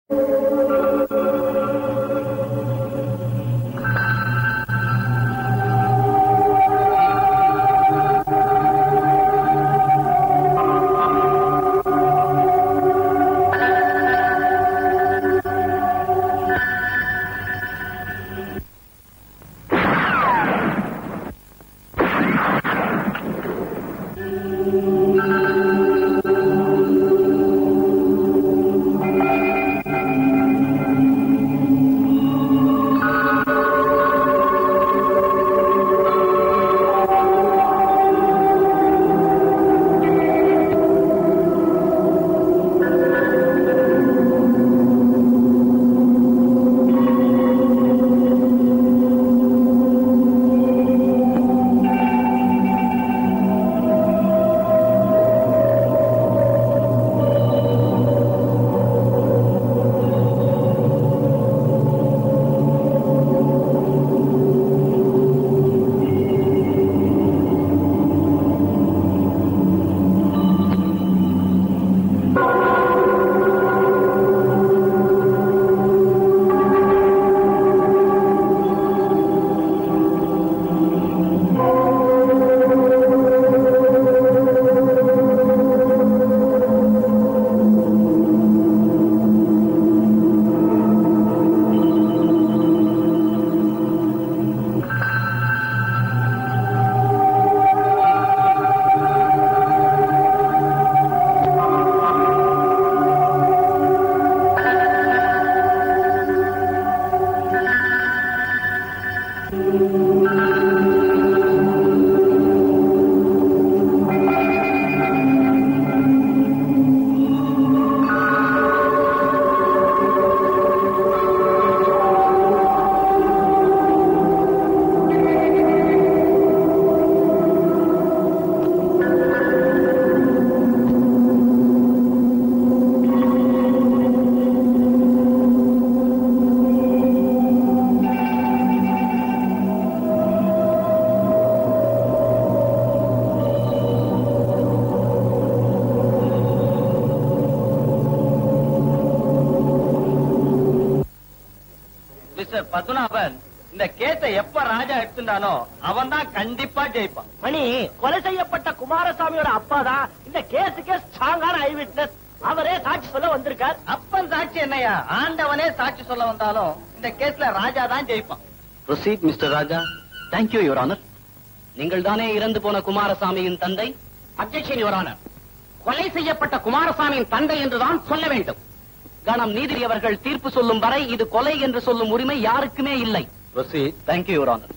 Mister Padmanabhan இந்த கேஸை எப்ப ராஜா எடுத்துட்டானோ அவன் தான் கண்டிப்பா ஜெயிப்பான் மணி கொலை செய்யப்பட்ட குமாரசாமியோட அப்பா தான் இந்த கேஸுக்கே ஸ்ட்ராங்கான ஐ விட்னஸ் அவரே சாட்சி சொல்ல வந்திருக்கார் அப்பன் சாட்சி என்னையா ஆண்டவனே சாட்சி சொல்ல வந்தாலும் இந்த கேஸ்ல ராஜா தான் ஜெயிப்பான் proceed mister Raja thank you your honour நீங்கள் தானே இறந்து போன குமாரசாமியின் தந்தை அப்ஜெக்ஷன் யுவர் ஆனர் கொலை செய்யப்பட்ட குமாரசாமியின் தந்தை என்றுதான் சொல்ல வேண்டும் கணம் நீதிரி அவர்கள் தீர்ப்பு சொல்லும் வரை இது கொலை என்று சொல்லும் உரிமை யாருக்குமே இல்லை ப்ரொசீட் தேங்க்யூ யுவர் ஆனர்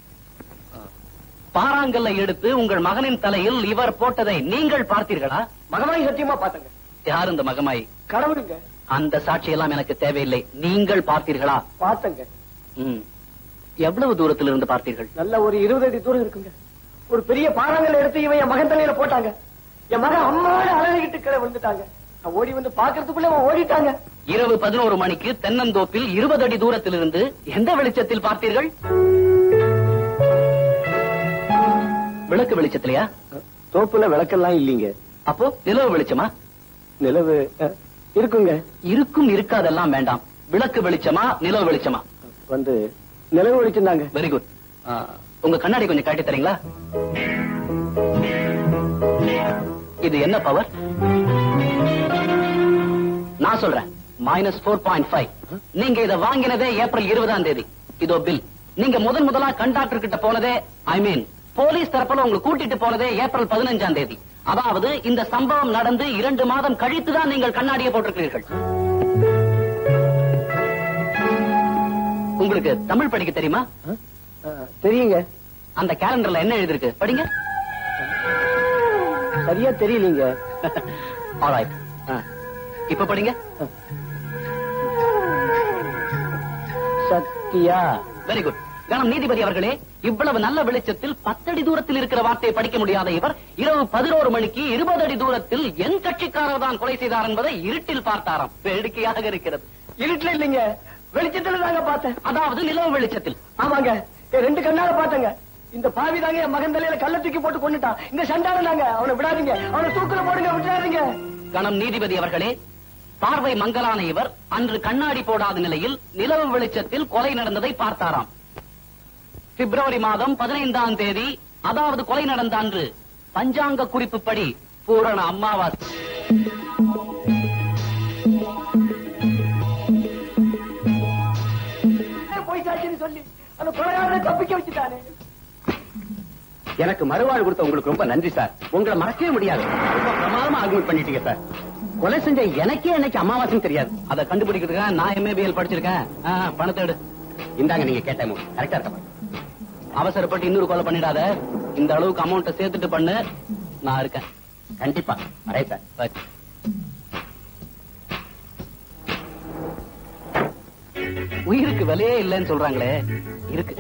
பாறாங்கல்லை எடுத்து உங்கள் மகனின் தலையில் இவர் போட்டதை நீங்கள் பார்த்தீர்களா மகமாய் சத்தியமா பாத்தங்க யார் இந்த மகமாய் கடவுளுங்க அந்த சாட்சி எல்லாம் எனக்கு தேவையில்லை நீங்கள் பார்த்தீர்களா பாத்தங்க ம். எவ்வளவு தூரத்தில் இருந்து பார்த்தீர்கள் நல்ல ஒரு இருபது அடி தூரம் இருக்குங்க ஒரு பெரிய பாறாங்கல்ல எடுத்து இவன் என் மகன் தலையில போட்டாங்க என் மகன் அம்மாவோட அழகிட்டு கீழே விழுந்துட்டாங்க நான் ஓடி வந்து பாக்குறதுக்குள்ள அவன் ஓடிட்டாங்க இரவு பதினோரு மணிக்கு தென்னந்தோப்பில் இருபது அடி தூரத்தில் இருந்து எந்த வெளிச்சத்தில் பார்த்தீர்கள் விளக்கு வெளிச்சத்திலையா தோப்புல விளக்கெல்லாம் இல்லீங்க அப்போ நிலவு வெளிச்சமா நிலவு இருக்குங்க இருக்கும் இருக்காதெல்லாம் வேண்டாம் விளக்கு வெளிச்சமா நிலவு வெளிச்சமா வந்து நிலவு ஒழிச்சிருந்தாங்க வெரி குட் உங்க கண்ணாடி கொஞ்சம் காட்டி தரீங்களா இது என்ன பவர் நான் சொல்றேன் மைனஸ் போர் பாயிண்ட் ஃபைவ் நீங்க இதை வாங்கினதே ஏப்ரல் இருபதாம் தேதி இதோ பில் நீங்க முதன் முதலா கண்டாக்டர் கிட்ட போனதே ஐ மீன் போலீஸ் தரப்புல உங்களை கூட்டிட்டு போனதே ஏப்ரல் பதினஞ்சாம் தேதி அதாவது இந்த சம்பவம் நடந்து இரண்டு மாதம் கழித்து தான் நீங்கள் கண்ணாடியை போட்டிருக்கிறீர்கள் உங்களுக்கு தமிழ் படிக்க தெரியுமா தெரியுங்க அந்த கேலண்டர்ல என்ன எழுதிருக்கு படிங்க சரியா தெரியலீங்க ஆல்ரைட் இப்ப படிங்க சத்யா வெரி குட் கணம் நீதிபதி அவர்களே இவ்வளவு நல்ல வெளிச்சத்தில் பத்தடி தூரத்தில் இருக்கிற வார்த்தையை படிக்க முடியாத இவர் இரவு பதினோரு மணிக்கு இருபது அடி தூரத்தில் என் கட்சிக்காரர் தான் கொலை செய்தார் என்பதை இருட்டில் பார்த்தாராம் வேடிக்கையாக இருக்கிறது இருட்டுல இல்லைங்க வெளிச்சத்துல தாங்க பார்த்தேன் அதாவது நிலவு வெளிச்சத்தில் ஆமாங்க என் ரெண்டு கண்ணால பார்த்தேங்க இந்த பாவி தாங்க என் மகன் தலையில கள்ள தூக்கி போட்டு கொண்டுட்டான் இந்த சண்டாளன் தாங்க அவனை விடாதீங்க அவனை தூக்குல போடுங்க விட்டுறாதீங்க கணம் நீதிபதி அவர்களே பார்வை மங்கலான இவர் அன்று கண்ணாடி போடாத நிலையில் நிலவு வெளிச்சத்தில் கொலை நடந்ததை பார்த்தாராம் பிப்ரவரி மாதம் பதினைந்தாம் தேதி அதாவது கொலை நடந்த அன்று பஞ்சாங்க குறிப்புப்படி பூரண அமாவாசை போயிட்டாச்சுன்னு சொல்லி அந்த கொலையாளரை தப்பிக்க வச்சுட்டானே எனக்கு மறுவாழ்வு கொடுத்த உங்களுக்கு ரொம்ப நன்றி சார் உங்களை மறக்கவே முடியாது ரொம்ப பிரமாதமா ஆர்குமெண்ட் பண்ணிட்டீங்க சார் கொலை செஞ்ச எனக்கே எனக்கு அமாவாசைன்னு தெரியாது அதை கண்டுபிடிக்கிறதுக்காக நான் எம்ஏபிஎல் படிச்சிருக்கேன் ஆ, பணத்தை எடு இந்தாங்க நீங்க கேட்ட கரெக்டா இருக்க அவசரப்பட்டு இன்னொரு கொலை பண்ணிடாத இந்த அளவுக்கு அமௌண்ட்டை சேர்த்துட்டு பண்ணு நான் இருக்கேன் கண்டிப்பா வரேன் சார் Right. உயிருக்கு விலையே இல்லைன்னு சொல்றாங்களே இருக்கு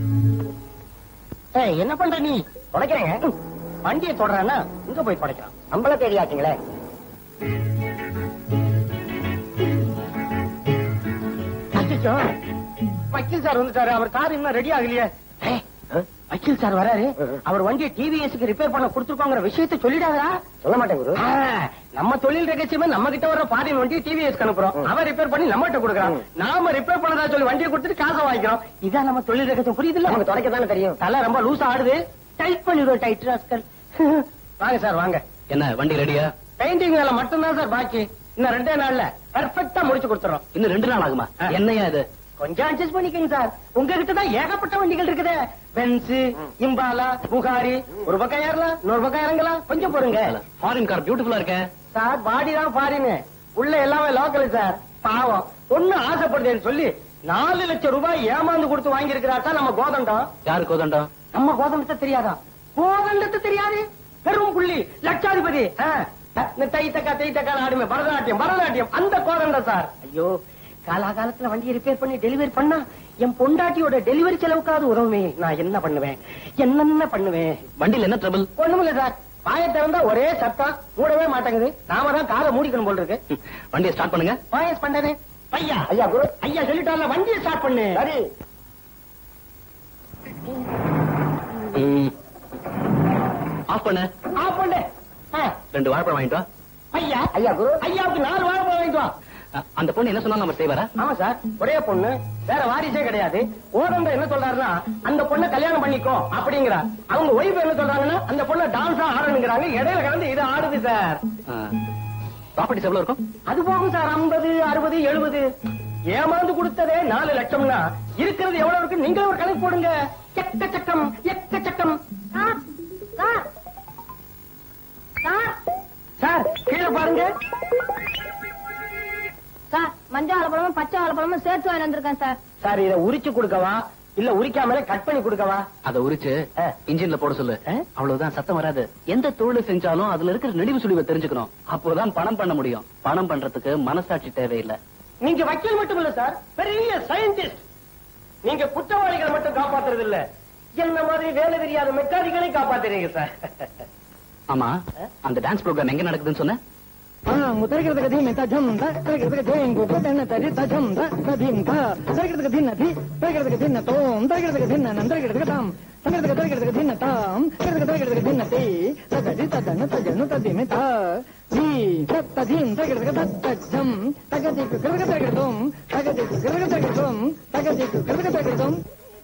ஏய், என்ன பண்ற நீ தொடக்கிறேங்க வண்டியை தொடறானா இங்க போய் தொடக்கிறான் நம்மள தேடியாச்சுங்களே அச்சச்சோ, வக்கீல் சார் வந்துட்டாரு அவர் கார் இன்னும் ரெடி ஆகலையே ஏய், வக்கீல் சார் வராரு அவர் வண்டியை டிவிஎஸ்க்கு ரிப்பேர் பண்ண கொடுத்துருக்கோங்கிற விஷயத்தை சொல்லிடாதா சொல்ல மாட்டேன் குரு நம்ம தொழில் ரகசியமே நம்ம கிட்ட வர பாரின் வண்டி டிவிஎஸ் அனுப்புறோம் அவன் ரிப்பேர் பண்ணி நம்ம கிட்ட கொடுக்குறான் நாம ரிப்பேர் பண்ணதா சொல்லி வண்டியை கொடுத்துட்டு காசை வாங்கிக்கிறோம் இதான் நம்ம தொழில் ரகசியம் புரியுது நமக்கு தொடக்க தானே தெரியும் தலை ரொம்ப லூஸ் ஆடுது டைட் பண்ணிடுவோம் டைட் ராஸ்கல் வாங்க சார் வாங்க என்ன வண்டி ரெடியா பெயிண்டிங் வேலை மட்டும்தான் சார் பாக்கி இன்னும் ரெண்டே நாள்ல பெர்ஃபெக்ட்டா முடிச்சு கொடுத்துறோம் இன்னும் ரெண்டு நாள் ஆகுமா ஆ. என்னையா இது கொஞ்சம் அட்ஜஸ்ட் பண்ணிக்கங்க சார் உங்ககிட்ட தான் ஏகப்பட்ட வண்டிகள் இருக்குது பென்ஸ் இம்பாலா புகாரி ஒரு பக்கம் ஏறலாம் இன்னொரு பக்கம் இறங்கலாம் கொஞ்சம் பொறுங்க ஃபாரின் கார் பியூட்டிஃபுல்லா இருக்க சார் பாடி தான் ஃபாரின் உள்ள எல்லாமே லோக்கல் சார் பாவம் ஒண்ணு ஆசைப்படுதேன்னு சொல்லி நாலு லட்சம் ரூபாய் ஏமாந்து கொடுத்து வாங்கி இருக்கிறார் சார் நம்ம கோதண்டம் யாரு கோதண்டம் நம்ம கோதண்டத்தை தெரியாதா கோதண்டத்தை தெரியாது பெரும் புள்ளி லட்சாதிபதி ஆ, இந்த தை தக்கா தை தக்கா ஆடுமே பரதநாட்டியம் பரதநாட்டியம் அந்த கோதண்டம் சார் ஐயோ காலாகாலத்துல வண்டியை ரிப்பேர் பண்ணி டெலிவரி பண்ணா என் பொண்டாட்டியோட டெலிவரி செலவுக்காவது உதவுமே நான் என்ன பண்ணுவேன் என்னென்ன பண்ணுவேன் வண்டியில என்ன ட்ரபிள் ஒண்ணுமில்ல சார் வாயை திறந்தா ஒரே சத்தம் மூடவே மாட்டேங்குது நாம தான் காதை மூடிக்கணும் போல் இருக்கு வண்டியை ஸ்டார்ட் பண்ணுங்க வாயஸ் பண்றேனே ஐயா ஐயா குரு ஐயா சொல்லிட்டால வண்டியை ஸ்டார்ட் பண்ணு சரி ஆஃப் பண்ணு ஆஃப் பண்ணு ஆ, ரெண்டு வாழைப்பழம் வாங்கிட்டு வா ஐயா ஐயா குரு ஐயாவுக்கு நாலு வாழைப்பழம் வாங்கிட்டு வா அ- அந்த பொண்ணு என்ன சொன்னாலும் நம்ம செய்வாரா ஆமா சார் ஒரே பொண்ணு வேற வாரிசே கிடையாது ஓதண்ட என்ன சொல்றாருன்னா அந்த பொண்ணை கல்யாணம் பண்ணிக்கோ அப்படிங்கிறா அவங்க ஒய்ஃப் என்ன சொல்றாங்கன்னா அந்த பொண்ணை டான்ஸா ஆடணுங்கிறாங்க இடையில கலந்து இது ஆடுது சார் ப்ராப்பர்ட்டிஸ் எவ்வளவு இருக்கும் அது போகும் சார் ஐம்பது அறுபது எழுபது ஏமாந்து கொடுத்ததே நாலு லட்சம்னா இருக்கிறது எவ்வளவு இருக்கு நீங்களும் ஒரு கணக்கு போடுங்க எக்கச்சக்கம் எக்கச்சக்கம் சார் சார் சார் சார் கீழே பாருங்க சார் மஞ்சள் ஆலப்பழமும் பச்சை ஆலப்பழமும் சேர்த்து வாங்கி வந்திருக்கேன் சார் சார் இத உரிச்சு கொடுக்கவா இல்ல உரிக்காமலே கட் பண்ணி கொடுக்கவா அதை உரிச்சு ஆ. இன்ஜின்ல போட சொல்லு ஆ? அவ்வளவுதான் சத்தம் வராது எந்த தொழில் செஞ்சாலும் அதுல இருக்கிற நெடிவு சுழிவை தெரிஞ்சுக்கணும் அப்போதான் பணம் பண்ண முடியும் பணம் பண்றதுக்கு மனசாட்சி தேவையில்லை நீங்க வக்கீல் மட்டும் இல்ல சார் பெரிய சயின்டிஸ்ட் நீங்க குற்றவாளிகளை மட்டும் காப்பாத்துறது இல்ல என்ன மாதிரி வேலை தெரியாத மெக்கானிக்கலை காப்பாத்துறீங்க சார் ஆமா அந்த டான்ஸ் ப்ரோக்ராம் எங்க நடக்குதுன்னு சொன்ன ಮುತರಿಗಿರ್ತಕ ಧೀಮೆ ತಜಂ ದ ತರಿಗಿರ್ತಕ ಧೇಂಗು ಪ್ರದನ್ನ ತರಿ ತಜಂ ದ ತದೀಂ ತ ತರಿಗಿರ್ತಕ ಧಿನ್ನ ಧಿ ತರಿಗಿರ್ತಕ ಧಿನ್ನ ತೋಂ ತರಿಗಿರ್ತಕ ಧಿನ್ನ ನಂತರಿಗಿರ್ತಕ ತಾಂ ತರಿಗಿರ್ತಕ ತರಿಗಿರ್ತಕ ಧಿನ್ನ ತಾಂ ತರಿಗಿರ್ತಕ ತರಿಗಿರ್ತಕ ಧಿನ್ನ ತೇ ತದರಿ ತದನ್ನ ತಜನು ತದಿಮೆ ತ ಧೀ ತತ್ ತದೀಂ ತರಿಗಿರ್ತಕ ತತ್ ತಜಂ ತಗದಿಕು ಕೃತಕ ತರಿಗಿರ್ತೋಂ ತಗದಿಕು ಕೃತಕ ತರಿಗಿರ್ತೋಂ ತಗದಿಕು ಕೃತಕ ತರಿಗಿರ್ತೋಂ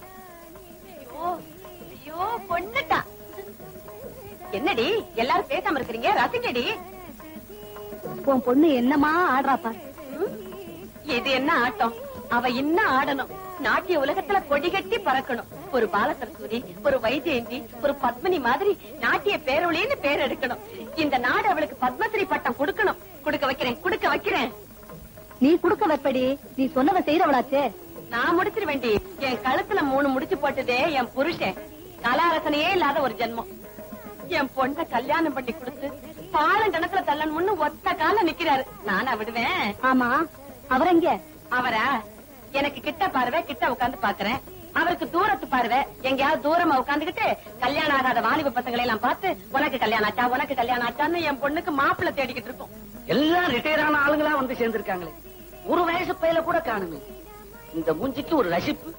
ஐயோ பொண்ணுட்டா என்னடி எல்லாரும் பேசாம இருக்கிறீங்க ரசிங்கடி உன் பொண்ணு என்னமா ஆடுறாப்பா இது என்ன ஆட்டம் அவ என்ன ஆடணும் நாட்டிய உலகத்துல கொடி கட்டி பறக்கணும் ஒரு பாலசரஸ்வதி ஒரு வைஜெயந்தி ஒரு பத்மினி மாதிரி நாட்டிய பேரொழின்னு பேர் எடுக்கணும் இந்த நாடு அவளுக்கு பத்மஸ்ரீ பட்டம் கொடுக்கணும் கொடுக்க வைக்கிறேன் கொடுக்க வைக்கிறேன் நீ குடுக்க வைப்படி நீ சொன்னதை செய்யறவளாச்சே நான் முடிச்சிருவேண்டி என் கழுத்துல மூணு முடிச்சு போட்டதே என் புருஷன் கலாரசனையே இல்லாத ஒரு ஜென்மம் என் பொண்ண கல்யாணம் பண்ணி கொடுத்து பாலம் கணக்குல தள்ளணும்னு ஒத்த கால நிக்கிறாரு நானா விடுவேன் ஆமா அவரெங்க அவரா எனக்கு கிட்ட பார்வை கிட்ட உட்கார்ந்து பாக்குறேன் அவருக்கு தூரத்து பார்வை எங்கேயாவது தூரமா உட்காந்துக்கிட்டு கல்யாணம் ஆகாத வாலிப பசங்களை எல்லாம் பார்த்து உனக்கு கல்யாணம் ஆச்சா உனக்கு கல்யாணம் ஆச்சான்னு என் பொண்ணுக்கு மாப்பிள்ளை தேடிக்கிட்டு இருக்கும் எல்லாம் ரிட்டையர் ஆன ஆளுங்களா வந்து சேர்ந்திருக்காங்களே ஒரு வயசு பையில கூட காணுமே இந்த மூஞ்சிக்கு ஒரு ரசிப்பு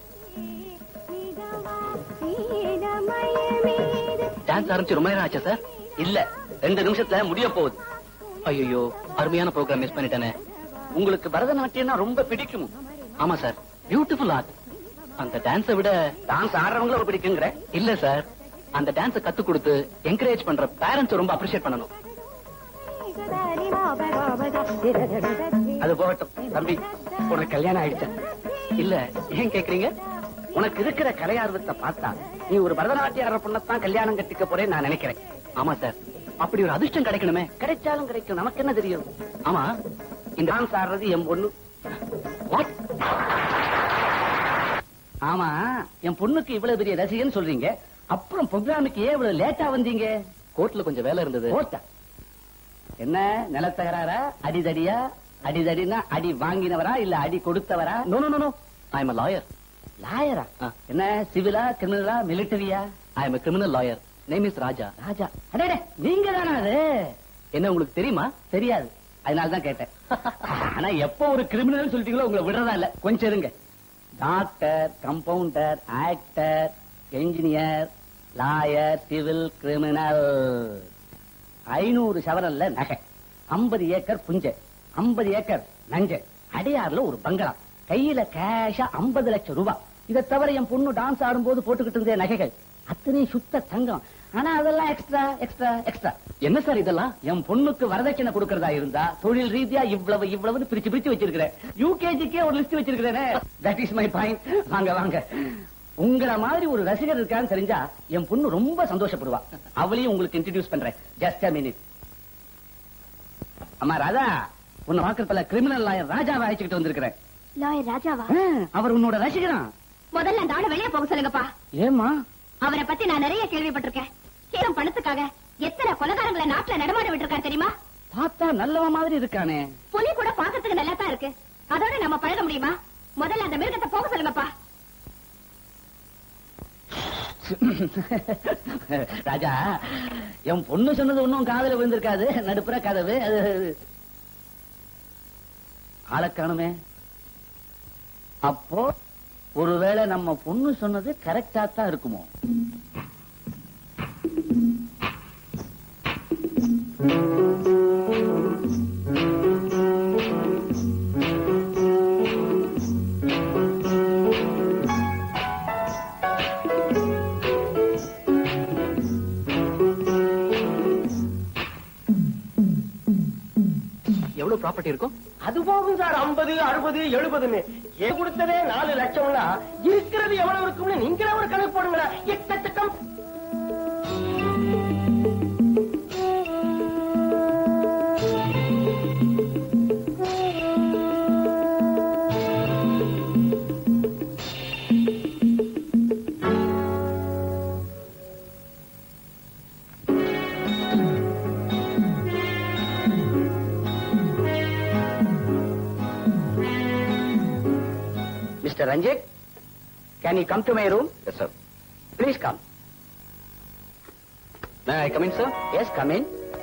டான்ஸ் ஆரம்பிச்சு ரொம்ப நேரம் ஆச்சா சார் இல்ல ரெண்டு நிமிஷத்துல முடிய போகுது ஐயோ அருமையான ப்ரோக்ராம் மிஸ் பண்ணிட்டேனே உங்களுக்கு பரதநாட்டியம்னா ரொம்ப பிடிக்கும் ஆமா சார் பியூட்டிஃபுல் ஆர்ட் அந்த டான்ஸை விட டான்ஸ் ஆடுறவங்கள பிடிக்குங்கிற இல்ல சார் அந்த டான்ஸ கத்து கொடுத்து என்கரேஜ் பண்ற பேரண்ட்ஸ் ரொம்ப அப்ரிஷியேட் பண்ணணும் அது போகட்டும் தம்பி உனக்கு கல்யாணம் ஆயிடுச்சா இல்ல ஏன் கேக்குறீங்க உனக்கு இருக்கிற கலையார்வத்தை பார்த்தா நீ ஒரு பரதநாட்டிய ஆடுற பொண்ணத்தான் கல்யாணம் கட்டிக்க போறேன்னு நான் நினைக்கிறேன் ஆமா சார் அப்படி ஒரு அதிர்ஷ்டம் கிடைக்கணுமே கிடைச்சாலும் கிடைக்கும் நமக்கு என்ன தெரியும் ஆமா இந்த டான்ஸ் ஆடுறது என் பொண்ணு What? ஆமா என் பொண்ணுக்கு இவ்வளவு பெரிய ரசிகன் சொல்றீங்க அப்புறம் ப்ரோக்ராமுக்கு ஏன் இவ்வளவு லேட்டா வந்தீங்க கோர்ட்ல கொஞ்சம் வேலை இருந்தது கோர்ட்டா என்ன நிலத்தகராரா அடிதடியா அடிதடினா அடி வாங்கினவரா இல்ல அடி கொடுத்தவரா no no no I am lawyer லாயரா என்ன சிவிலா கிரிமினலா மிலிட்டரியா I am criminal lawyer name is Raja Raja அடே நீங்க தானா அது என்ன உங்களுக்கு தெரியுமா தெரியாது அதனால தான் கேட்டேன் ஆனா எப்போ ஒரு கிரிமினல் சொல்லிட்டீங்களோ உங்களை விடுறதா இல்ல கொஞ்சம் இருங்க doctor compounder actor engineer lawyer civil criminal ஐநூறு சவரல்ல நகை ஐம்பது ஏக்கர் புஞ்சை ஐம்பது ஏக்கர் நஞ்சை அடையாறுல ஒரு பங்களா கையில கேஷா ஐம்பது லட்சம் ரூபாய் இதை தவிர என் பொண்ணு டான்ஸ் ஆடும்போது போட்டுக்கிட்டு இருந்த நகைகள் அத்தனை சுத்த தங்கம் ஆனா அதெல்லாம் எக்ஸ்ட்ரா எக்ஸ்ட்ரா எக்ஸ்ட்ரா என்ன சார் இதெல்லாம் என் பொண்ணுக்கு வரதட்சணை கொடுக்கறதா இருந்தா தொழில் ரீதியா இவ்வளவு இவ்வளவு பிரிச்சு பிரிச்சு வச்சிருக்கிறேன் யூகேஜிக்கே ஒரு லிஸ்ட் வச்சிருக்கிறேன் தட் இஸ் மை பாயிண்ட் வாங்க வாங்க உங்கள மாதிரி ஒரு ரசிகர் இருக்கான்னு தெரிஞ்சா என் பொண்ணு ரொம்ப சந்தோஷப்படுவா அவளையும் உங்களுக்கு இன்ட்ரடியூஸ் பண்றேன் ஜஸ்ட் a மினிட் அம்மா ராதா உன்னை வாக்குறதுல கிரிமினல் லாயர் ராஜாவை அழைச்சுக்கிட்டு வந்திருக்கிறேன் லாயர் ராஜாவா ஆ, அவர் உன்னோட ரசிகரா முதல்ல அந்த ஆளை வெளியே போக சொல்லுங்கப்பா ஏமா அவரை பத்தி நான் நிறைய கேள்விப்பட்டிருக்கேன் கேளும் பணத்துக்காக எத்தனை கொலகாரங்களை நாட்டுல நடமாட விட்டுருக்காரு தெரியுமா பார்த்தா நல்லவன் மாதிரி இருக்கானே புலி கூட பாக்கிறதுக்கு நல்லா தான் இருக்கு அதோட நம்ம பழக முடியுமா முதல்ல அந்த மிருகத்தை போக சொல்லுங்கப்பா ராஜா என் பொண்ணு சொன்னது ஒன்னும் காதுல விழுந்திருக்காது நடுப்புற கதவு அது ஆளக்காணுமே அப்போ ஒருவேளை நம்ம பொண்ணு சொன்னது கரெக்டா தான் இருக்குமோ எவ்வளவு ப்ராப்பர்ட்டி இருக்கும் அது போகும் சார் ஐம்பது அறுபது எழுபதுன்னு ஏன் கொடுத்ததே நாலு லட்சம்னா இருக்கிறது எவ்வளவு இருக்கும்னு நீங்களே ஒரு கணக்கு போடுங்களா எக்கச்சக்கம் mister Ranjith can you come to my room yes sir please come I coming sir yes come in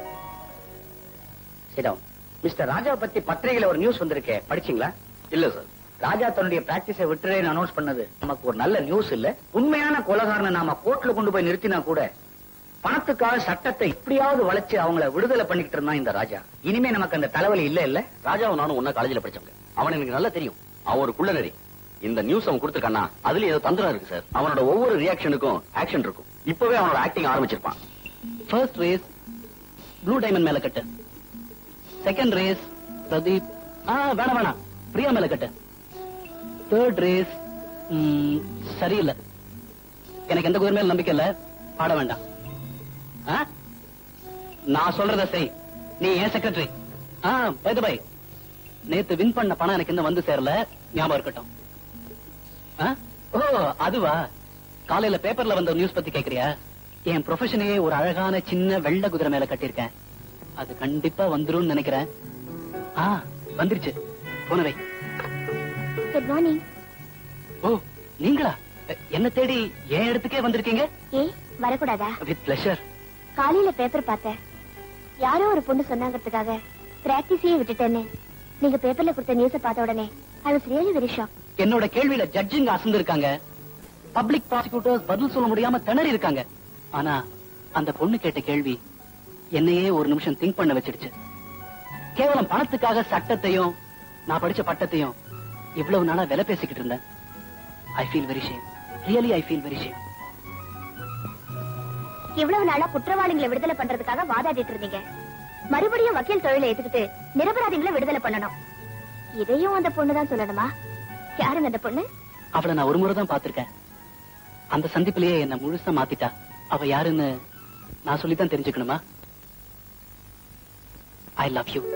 சிடம் மிஸ்டர் ராஜா பத்தி பத்திரிகையில ஒரு நியூஸ் வந்திருக்கே படிச்சீங்களா இல்ல சார் ராஜா தன்னுடைய பிராக்டிஸை விட்டுறேன்னு அனௌன்ஸ் பண்ணது நமக்கு ஒரு நல்ல நியூஸ் இல்ல உண்மையான கொலகாரனை நாம கோர்ட்ல கொண்டு போய் நிறுத்தினா கூட பணத்துக்காக சட்டத்தை இப்படியாவது வளைச்சு அவங்கள விடுதலை பண்ணிக்கிட்டு இருந்தான் இந்த ராஜா இனிமே நமக்கு அந்த தலைவலி இல்ல இல்ல ராஜாவும் நானும் ஒன்னா காலேஜ்ல படிச்சவங்க அவன் எனக்கு நல்லா தெரியும் அவன் ஒரு குள்ளநரி இந்த நியூஸ் அவன் கொடுத்திருக்கானா அதுல ஏதோ தந்திரம் இருக்கு சார் அவனோட ஒவ்வொரு ரியாக்ஷனுக்கும் ஆக்ஷன் இருக்கும் இப்பவே அவனோட ஆக்டிங் ஆரம்பிச்சிருப்பான் ஃபர்ஸ்ட் ரேஸ் ப்ளூ டைமண்ட் மேல கட்டு செகண்ட் ரேஸ் பிரதீப் ஆ வேணாம் வேணாம் பிரியா மேல கட்டு தேர்ட் ரேஸ் சரியில்லை எனக்கு எந்த குதிரை மேல நம்பிக்கை இல்ல பாட வேண்டாம் ஆ? நான் சொல்றத செய் நீ ஏன் செக்ரட்டரி ஆ பை பை நேத்து வின் பண்ண பணம் எனக்கு இன்னும் வந்து சேரல ஞாபகம் இருக்கட்டும் ஆ? ஓ அதுவா காலையில பேப்பர்ல வந்த நியூஸ் பத்தி கேக்குறியா என் ப்ரொஃபஷனையே ஒரு அழகான சின்ன வெள்ளை குதிரை மேல கட்டியிருக்கேன் அது கண்டிப்பா வந்துரும்னு நினைக்கிறேன் ஆ வந்துருச்சு போனவை குட் மார்னிங் ஓ நீங்களா எ- என்ன தேடி என் இடத்துக்கே வந்திருக்கீங்க ஏ வரக்கூடாதா வித் பிளஷர் காலையில பேப்பர் பார்த்தேன் யாரோ ஒரு பொண்ணு சொன்னாங்கிறதுக்காக பிராக்டிஸையே விட்டுட்டேன்னு நீங்க பேப்பர்ல கொடுத்த நியூஸ பார்த்த உடனே I was really very shock என்னோட கேள்வியில ஜட்ஜிங்க அசந்து இருக்காங்க பப்ளிக் ப்ராசிக்யூட்டர்ஸ் பதில் சொல்ல முடியாம திணறி இருக்காங்க ஆனா அந்த பொண்ணு கேட்ட கேள்வி என்னையே ஒரு நிமிஷம் திங்க் பண்ண வச்சிடுச்சு கேவலம் பணத்துக்காக சட்டத்தையும் நான் படிச்ச பட்டத்தையும் இவ்வளவு நாளா விலை பேசிக்கிட்டு இருந்தேன் I feel very shame really I feel very shame இவ்வளவு நாளா குற்றவாளிகளை விடுதலை பண்றதுக்காக வாதாடிட்டு இருந்தீங்க மறுபடியும் வக்கீல் தொழிலை ஏத்துக்கிட்டு நிரபராதிகளை விடுதலை பண்ணணும் இதையும் அந்த பொண்ணுதான் சொல்லணுமா யாருங்க அந்த பொண்ணு அவளை நான் ஒரு முறை தான் பாத்திருக்கேன் அந்த சந்திப்பிலேயே என்ன முழுசா மாத்திட்டா அவ யாருன்னு நான் சொல்லித்தான் தெரிஞ்சுக்கணுமா ஐ லவ் யூ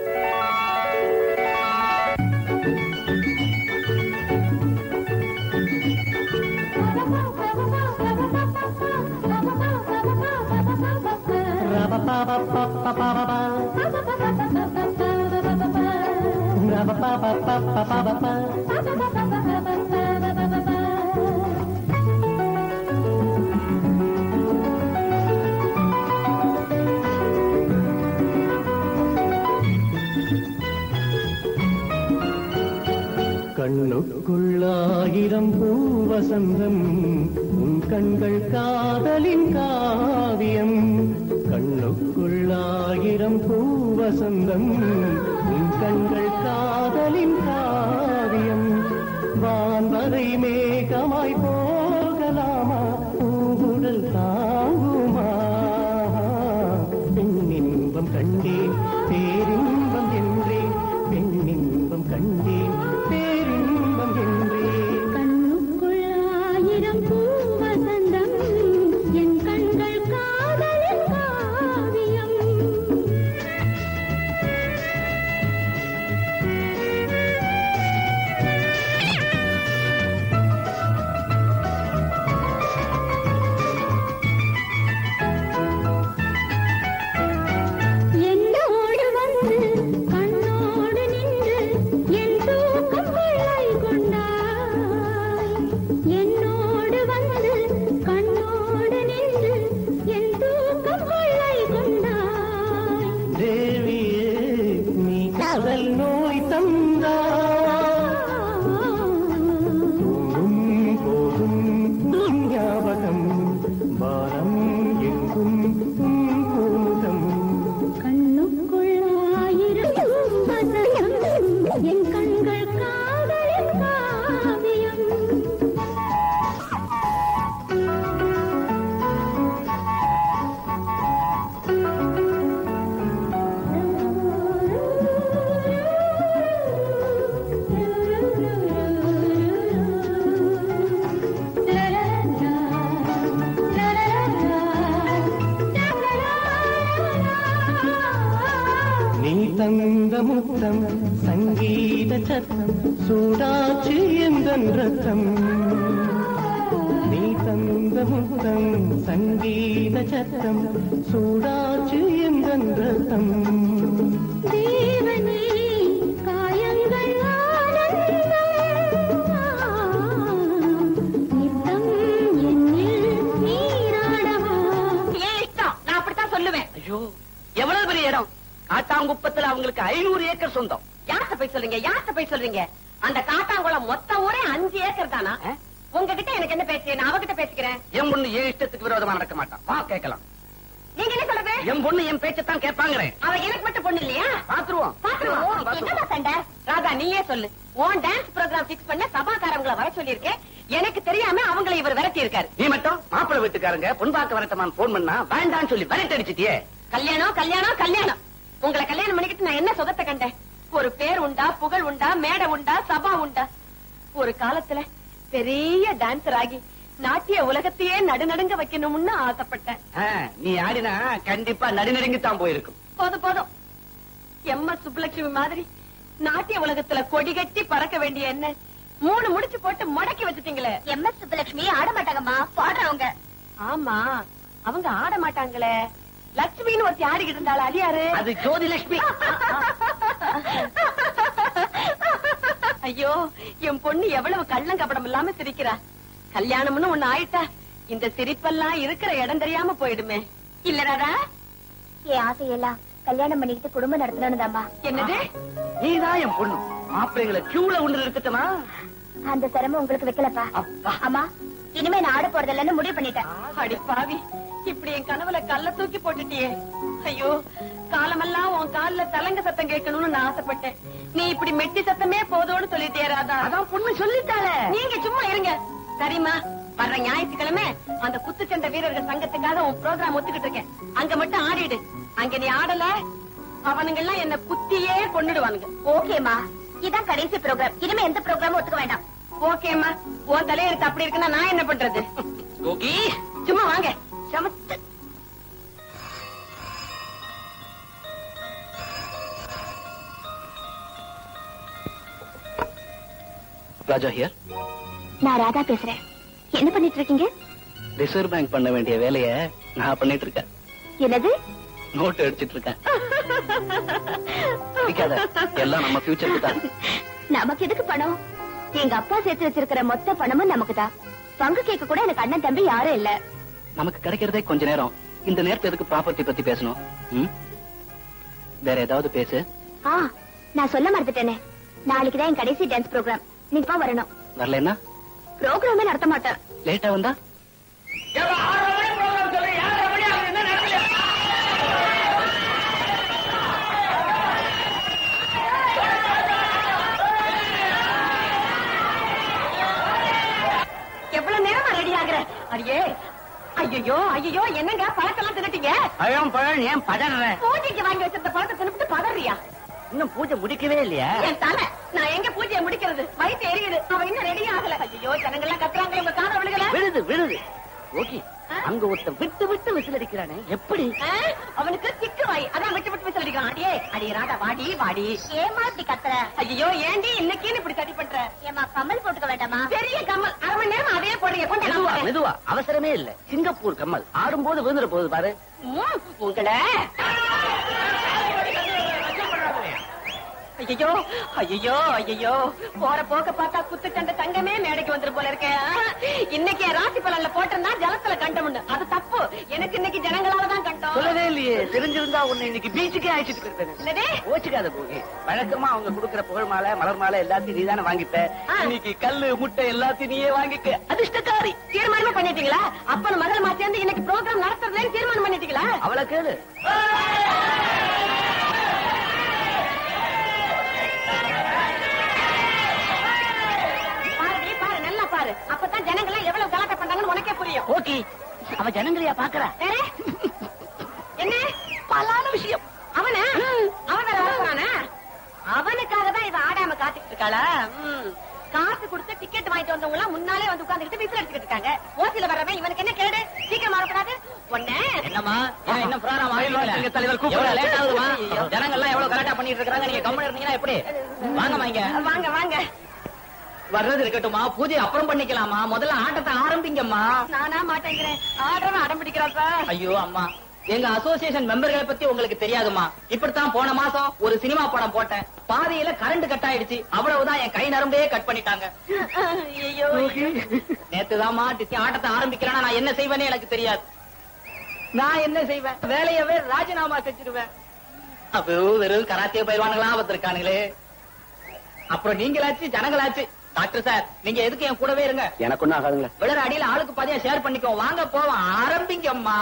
கண்ணுக்குள்ளாயிரம் பூவசந்தம் உன் கண்கள் காதலின் காவியம் கண்ணுக்குள்ளாயிரம் பூவசந்தம் உன் கண்கள் காதலின் காவியம் வான்வரை மேகமாய் போகலாமா பூவுடல் தாங்குமா பெண்ணின்பம் கண்டேன் பேரின்பம் என்றேன் பெண்ணின்பம் கண்டேன் பேரின்பம் என்றேன் கண்ணுக்குள்ளாயிரம் பூவசந்தம் என் கண்கள் காதலின் காவியம் என்னோடு வந்து கண்ணோடு நின்று என் தூக்கம் கொள்ளை கொண்டாய் என்னோடு வந்து கண்ணோடு நின்று என் தூக்கம் கொள்ளை கொண்டாய் தேவியே நீ காதல் நோய் தந்தாய் தூங்கும் போதும் உன் ஞாபகம் வாரம் எங்கும் உன் கூட்டம் கண்ணுக்குள்ளாயிரம் வசனம் என் கண்கள் காதலின் காவியம் நீ தந்த முத்தம் சங்கீத சத்தம் சூடாச்சு எந்தன் ரத்தம் நீ தந்த முத்தம் சங்கீத சத்தம் சூடாச்சு எந்தன் ரத்தம் தேவனே காயங்கள் ஆனந்தம் நித்தம் என்னில் நீராடவா ஏன் இஷ்டம் நான் அப்படித்தான் சொல்லுவேன் ஐயோ எவ்வளவு பெரிய இடம் காட்டாங்குப்பத்துல அவங்களுக்கு ஐநூறு ஏக்கர் சொந்தம் யார்கிட்ட போய் சொல்றீங்க யார்கிட்ட போய் சொல்றீங்க அந்த காட்டாங்குளம் மொத்த ஊரே அஞ்சு ஏக்கர் தானா ஆ? உங்ககிட்ட எனக்கு என்ன பேச்சு நான் அவகிட்ட பேசிக்கிறேன் என் பொண்ணு என் இஷ்டத்துக்கு விரோதமா நடக்க மாட்டான் வா கேட்கலாம் நீங்க என்ன சொல்றது என் பொண்ணு என் பேச்சத்தான் கேட்பாங்கிறேன் அவ எனக்கு மட்டும் பொண்ணு இல்லையா பாத்துருவோம் பாத்துருவோம் பாத்துருவோம். என்னடா சண்டை ராதா நீயே சொல்லு உன் டான்ஸ் ப்ரோக்ராம் பிக்ஸ் பண்ண சபாக்காரங்களை வர சொல்லியிருக்கேன் எனக்கு தெரியாம அவங்களை இவர் விரட்டி இருக்காரு நீ மட்டும் மாப்பிள்ளை வீட்டுக்காரங்க பொன் பார்க்க வரட்டமான்னு போன் பண்ணா வேண்டான்னு சொல்லி விரட்டி அடிச்சிட்டியே கல்யாணம் கல்யாணம் கல்யாணம் உங்களை கல்யாணம் பண்ணிக்கிட்டு நான் என்ன சுகத்தை கண்டேன் ஒரு பேர் உண்டா புகழ் உண்டா மேடை உண்டா சபா உண்டா ஒரு காலத்துல பெரிய டான்சர் ஆகி நாட்டிய உலகத்தையே நடுநடுங்க வைக்கணும்னு ஆசைப்பட்டேன் ஆ, நீ ஆடினா கண்டிப்பா நடுநடுங்கி தான் போயிருக்கும் போதும் போதும் எம் எஸ் சுப்புலட்சுமி மாதிரி நாட்டிய உலகத்துல கொடி கட்டி பறக்க வேண்டிய என்ன மூணு முடிச்சு போட்டு முடக்கி வச்சுட்டீங்களே எம் எஸ் சுப்பலட்சுமி ஆட மாட்டாங்கம்மா பாடுறவங்க ஆமா அவங்க ஆட மாட்டாங்களே லட்சுமின்னு ஒருத்தி ஆடிக்கிட்டு இருந்தாள் அது யாரு அது ஜோதி லட்சுமி ஐயோ என் பொண்ணு எவ்வளவு கள்ளம் கபடம் இல்லாம சிரிக்கிறா கல்யாணம்னு ஒண்ணு ஆயிட்டா இந்த சிரிப்பெல்லாம் இருக்கிற இடம் தெரியாம போயிடுமே இல்ல ராதா என் ஆசையெல்லாம் கல்யாணம் பண்ணிக்கிட்டு குடும்பம் நடத்தணும்தாம்மா என்னது நீதான் என் பொண்ணு மாப்பிள்ளைங்களை கியூல ஒண்ணு இருக்கட்டுமா அந்த சிரமம் உங்களுக்கு வைக்கலப்பா அப்பா. அம்மா இனிமே நான் ஆட போறது இல்லைன்னு முடிவு பண்ணிட்டேன் அடி பாவி இப்படி என் கனவுல கல்ல தூக்கி போட்டுட்டியே ஐயோ காலமெல்லாம் உன் கால்ல தலங்க சத்தம் கேட்கணும்னு நான் ஆசைப்பட்டேன் நீ இப்படி மெட்டி சத்தமே போதும்னு சொல்லிட்டே ராதா அதான் பொண்ணு சொல்லிட்டாளே நீங்க சும்மா இருங்க சரிம்மா வர்ற ஞாயிற்றுக்கிழமை அந்த குத்துச்சண்டை வீரர்கள் சங்கத்துக்காக உன் ப்ரோக்ராம் ஒத்துக்கிட்டு இருக்கேன் அங்க மட்டும் ஆடிடு அங்க நீ ஆடல அவனுங்க எல்லாம் என்ன குத்தியே கொன்னுடுவானுங்க ஓகேமா இதான் கடைசி ப்ரோக்ராம் இனிமே எந்த ப்ரோக்ராமும் ஒத்துக்க வேண்டாம் ஓகேம்மா உன் தலையெழுத்து அப்படி இருக்குன்னா நான் என்ன பண்றது கோகி சும்மா வாங்க சமத்து ராஜா ஹியர் நான் ராதா பேசுறேன் என்ன பண்ணிட்டு இருக்கீங்க ரிசர்வ் பேங்க் பண்ண வேண்டிய வேலைய நான் பண்ணிட்டு இருக்கேன் என்னது நோட் அடிச்சிட்டு இருக்கேன் சிரிக்காத. எல்லாம் நம்ம ஃபியூச்சருக்கு தான் நமக்கு எதுக்கு பணம் எங்க அப்பா சேர்த்து வச்சிருக்கிற மொத்த பணமும் நமக்கு தான் பங்கு கேட்க கூட எனக்கு அண்ணன் தம்பி யாரும் இல்ல நமக்கு கிடைக்கிறதே கொஞ்ச நேரம் இந்த நேரத்தை எதுக்கு ப்ராப்பர்ட்டி பத்தி பேசணும் ம்? வேற ஏதாவது பேசு ஆ நான் சொல்ல மறந்துட்டேனே நாளைக்கு தான் என் கடைசி டான்ஸ் ப்ரோக்ராம் நீங்க வரணும் வரலன்னா ப்ரோக்ராமே நடத்த மாட்டேன் லேட்டா வந்தா எவ்வளவு நேரமா ரெடி ஆகுற அடியே ஐயோ ஐயோ என்னங்க பழக்கெல்லாம் தின்னுட்டீங்க பழம் பழம் ஏன் படற பூஜைக்கு வாங்கி வச்சிருந்த பழத்தை தின்னுட்டு பதறியா இன்னும் பூஜை முடிக்கவே இல்லையா என் தலை நான் எங்க பூஜையை முடிக்கிறது வயிற்று எரியுது அவன் இன்னும் ரெடி ஆகல ஐயோ ஜனங்கள்லாம் கத்துறாங்க உங்க காதை விழுகல விழுது விழுது ஓகே அங்க ஒருத்தன் விட்டு விட்டு விசில் அடிக்கிறானே எப்படி ஆ? அவனுக்கு திக்கு வாய் அதான் விட்டு விட்டு விசில் அடிக்கிறான் அடியே அடி ராதா வாடி வாடி ஏமா இப்படி கத்துற ஐயோ ஏண்டி இன்னைக்கு இப்படி தடி பண்ற ஏமா கம்மல் போட்டுக்க வேண்டாமா பெரிய கம்மல் அரை மணி நேரம் அதே போடுறீங்க கொண்டு நான் மெதுவா போறேன். மெதுவா அவசரமே இல்ல சிங்கப்பூர் கம்மல் ஆடும்போது விழுந்துட போகுது பாரு ம், உங்களை ஐயோ ஐயோ ஐயோ போற போக்க பார்த்தா குத்துச்சண்டை தங்கமே மேடைக்கு வந்துரு போல இருக்கே ஆ, இன்னைக்கு என் ராசி பலன்ல போட்டிருந்தா ஜலத்துல கண்டமுன்னு அது தப்பு எனக்கு இன்னைக்கு ஜனங்களால தான் கண்டோம் சொல்லவே இல்லையே தெரிஞ்சிருந்தா உன்னை இன்னைக்கு பீச்சுக்கே அழைச்சிட்டு போயிருப்பேன் என்னது ஓச்சுக்காத போகி வழக்கமா அவங்க கொடுக்கிற புகழ் மாலை மலர் மாலை எல்லாத்தையும் நீ தானே வாங்கிப்ப ஆ. இன்னைக்கு கல்லு முட்டை எல்லாத்தையும் நீயே வாங்கிக்க அதிர்ஷ்டக்காரி தீர்மானமே பண்ணிட்டீங்களா அப்பன் மகளமா சேர்ந்து இன்னைக்கு ப்ரோக்ராம் நடத்துறதுன்னு தீர்மானம் பண்ணிட்டீங்களா அவளை கேளு பாரு நீ பாரு நல்லா பாரு அப்பதான் ஜனங்கள்லாம் எவ்வளவு கலாட்டம் பண்றாங்கன்னு உனக்கே புரியும் ஓகே அவ ஜனங்களையா பாக்குறா வேற? என்ன பலான விஷயம் அவனா அவன் வேற வரப்போறானா அவனுக்காக தான் இவ ஆடாம காத்துக்கிட்டு இருக்காளா ம். காசு கொடுத்து டிக்கெட் வாங்கிட்டு வந்தவங்க எல்லாம் முன்னாலே வந்து உட்கார்ந்துகிட்டு விசில் அடிச்சுக்கிட்டு இருக்காங்க ஓசில வர்றவன் இவனுக்கு என்ன கேடு சீக்கிரம் வரக்கூடாது ஒண்ணு என்னம்மா ஏன் இன்னும் ப்ரோகிராம் ஆயிடுவாங்க, தலைவர் கூப்பிடுறாரு. எவ்வளவு லேட் ஆகுதுமா ஜனங்க எல்லாம் எவ்வளவு கரெக்டா பண்ணிட்டு இருக்காங்க நீங்க கம்மன் இருந்தீங்கன்னா எப்படி வாங்கம்மா இங்க வாங்க வாங்க வர்றது இருக்கட்டும்மா பூஜை அப்புறம் பண்ணிக்கலாமா முதல்ல ஆட்டத்தை ஆரம்பிங்கம்மா நானா மாட்டேங்கிறேன் ஆடுறவன் அடம் பிடிக்கிறாப்பா ஐயோ அம்மா எங்க அசோசியேஷன் மெம்பர்களை பத்தி உங்களுக்கு தெரியாதுமா இப்படித்தான் போன மாசம் ஒரு சினிமா படம் போட்டேன் பாதியில கரண்ட் கட் ஆயிடுச்சு அவ்வளவுதான் என் கை நரம்பே கட் பண்ணிட்டாங்க ஐயோ நேத்துதாம்மா டிசி ஆட்டத்தை ஆரம்பிக்கிறேன்னா நான் என்ன செய்வேன்னு எனக்கு தெரியாது நான் என்ன செய்வேன் வேலையவே ராஜினாமா செஞ்சிருவேன் அப்போ வெறும் கராத்தே பயிர்வானுங்களா வந்திருக்கானுங்களே அப்புறம் நீங்களாச்சு ஜனங்களாச்சு டாக்டர் சார் நீங்க எதுக்கு என் கூடவே இருங்க எனக்கு ஒன்னும் ஆகாதுங்களே விழுற அடியில ஆளுக்கு பாதியா ஷேர் பண்ணிக்கோ வாங்க போவோம் ஆரம்பிங்கம்மா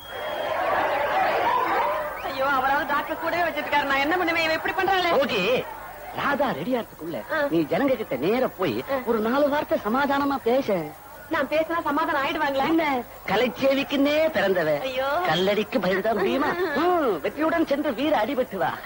ஐயோ அவராவது டாக்டர் கூடவே வச்சிருக்காரு நான் என்ன பண்ணுவேன் இவன் எப்படி பண்றாளே ஓகே ராதா ரெடி ஆகிறதுக்குள்ள நீ ஜனங்க கிட்ட நேர போய் ஒரு நாலு வார்த்தை சமாதானமா பேச நான் பேசினா சமாதானம் ஆயிடுவாங்களா என்ன கலைச்சேவிக்குன்னே பிறந்தவ ஐயோ. கல்லடிக்கு பயந்தா முடியுமா ம், வெற்றியுடன் சென்று வீர அடிபட்டு வா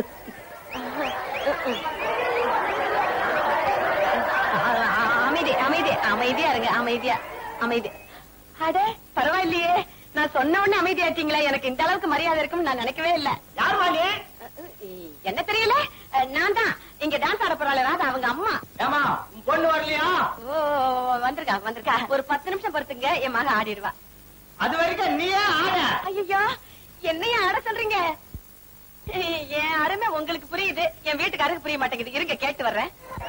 அமைதி அமைதி அமைதியா இருங்க அமைதியா அமைதி அடே பரவாயில்லையே நான் சொன்ன உடனே அமைதியாட்டீங்களா எனக்கு இந்த அளவுக்கு மரியாதை இருக்கும்னு நான் நினைக்கவே இல்ல யார் மாலி என்ன தெரியல அஹ், நான் தான் இங்க டான்ஸ் ஆட போறாள் ராதா அவங்க அம்மா ஏமா உன் பொண்ணு வரலையா ஓ வந்திருக்கா வந்திருக்கா ஒரு பத்து நிமிஷம் பொறுத்துங்க என் மக ஆடிடுவா அது வரைக்கும் நீயே ஆட ஐயோ என்னைய ஆட சொல்றீங்க என் அருமை உங்களுக்கு புரியுது என் வீட்டுக்காரருக்கு புரிய மாட்டேங்குது இருங்க கேட்டு வர்றேன்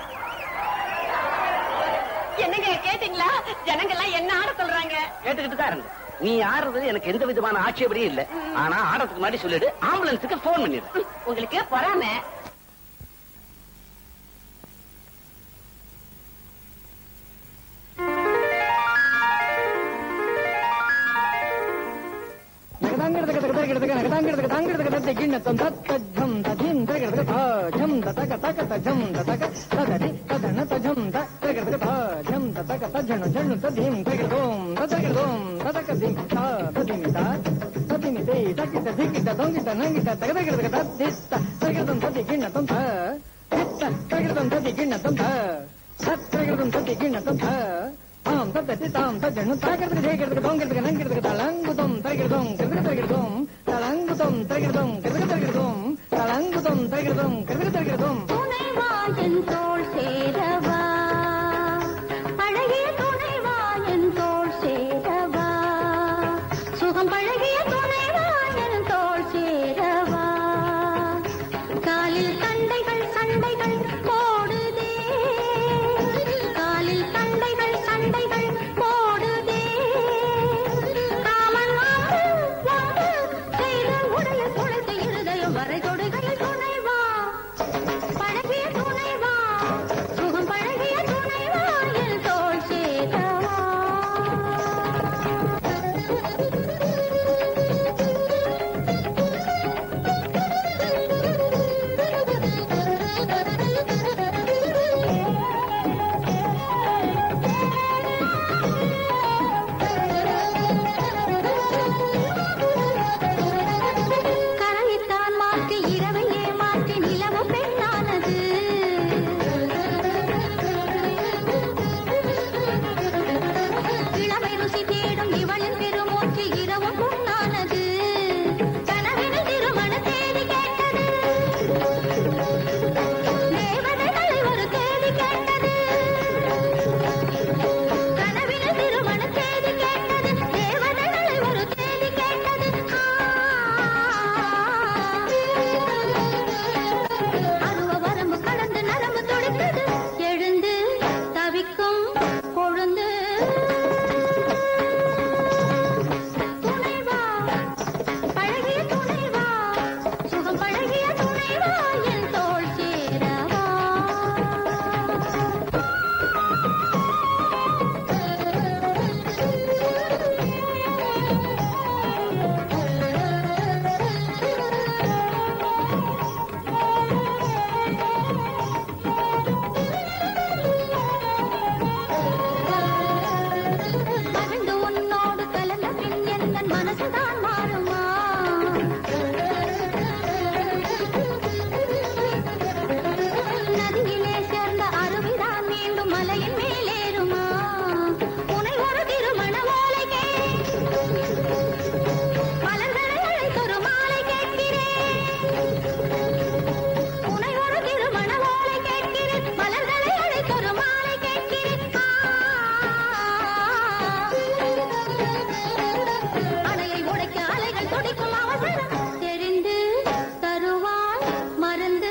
என்னங்க கேட்டீங்களா ஜனங்கள்லாம் என்ன ஆட சொல்றாங்க கேட்டுக்கிட்டு தான் இருங்க நீ ஆடுறது எனக்கு எந்த விதமான ஆட்சேபனையும் இல்ல ஆனா ஆடுறதுக்கு முன்னாடி சொல்லிடு ஆம்புலன்ஸுக்கு போன் பண்ணிடு உங்களுக்கு பொறாம நகதாங்கிறதுக்கு தகதா கிடதுக்கு நகதாங்கிறதுக்கு தாங்கிறதுக்கு தத்தை கிண்ணத்தம் தத்தம் ததிம் தகிடதுக்கு தாஜம் ததக தக तजं ततक तदरि तदन तजं त तगर्दक तजं ततक तजन जन तधिं तगर्दों ततगर्दों ततक दिं ता तदिमिता तदिमिते तकित धिकित दोंगित नंगित तगदगर्दक तदित्त तगर्दं तदिगिण्णतं त तित्त तगर्दं तदिगिण्णतं त तगर्दं तदिगिण्णतं त தாம் தத்தி தாம் தஜனு தகர்த்து தேக்கிறதுக்கு தோங்கிறதுக்கு நங்கிறதுக்கு தலங்குதம் தருகிறதும் கிருதுக்கு தருகிறதும் தலங்குதம் தருகிறதும் கிருதுக்கு தருகிறதும் தலங்குதம் தருகிறதும் கிருதுக்கு தருகிறதும் துணைவா என் தோள் சேரவா பழகிய துணைவா என் தோள் சேரவா சுகம் பழகிய துணைவா என் தோள் சேரவா காலில் சண்டைகள் சண்டைகள் போடுதே காலில் சண்டைகள் சண்டைகள் போடுதே காமன் வாங்கு வாங்கு செய்த உடைய துளைத்த இருதயம் வரை தொடுகையில் துணைவா பழகிய துணைவா சுகம் பழகிய துணைவா என் தோள் சேரவா கரையைத்தான் மாற்றி இரவையே மாற்றி நிலவு பெண்ணானது இளமை ருசி தேடும் இவளின் பெருமூச்சு இரவு பொன்னானது கனவினில் திருமண தேதி கேட்டது தேவதைகளை ஒரு தேதி கேட்டது கனவினில் திருமண தேதி கேட்டது தேவதைகளை ஒரு தேதி கேட்டது அருவ வரம்பு கடந்து நரம்பு துடித்தது எழுந்து தவிக்கும் கொழுந்து துணைவா பழகிய துணைவா சுகம் பழகிய துணைவா என் தோள் சேரவா மகிழ்ந்து உன்னோடு கலந்த பின் என் மனசுதான் மாறுமா நதியிலே சேர்ந்த அருவிதான் மீண்டும் மலையின் மேலேறுமா உனை ஒரு திருமண ஓலை மலர்களை அழைத்தொரு மாலை கேட்கிறேன் உனை ஒரு திருமண ஓலை கேட்கிறேன் மலர்களை அழைத்தொரு மாலை கேட்கிறேன் அணையை உடைக்க அலைகள் துடிக்கும் அவசரம் தெரிந்து தருவாய் மருந்து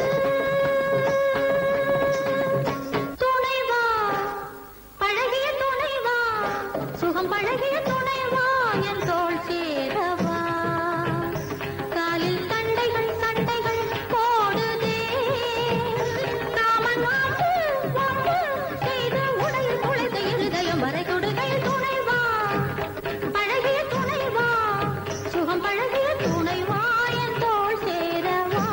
துணைவா பழகிய துணைவா சுகம் பழகிய துணைவா என் தோள் சேரவா காலில் சண்டைகள் சண்டைகள் போடுதே காமன் வாங்கு வாங்கு செய்து உடையில் குழைத்த இருதயம் வரை தொடுகையில் துணைவா பழகிய துணைவா சுகம் பழகிய துணைவா என் தோள் சேரவா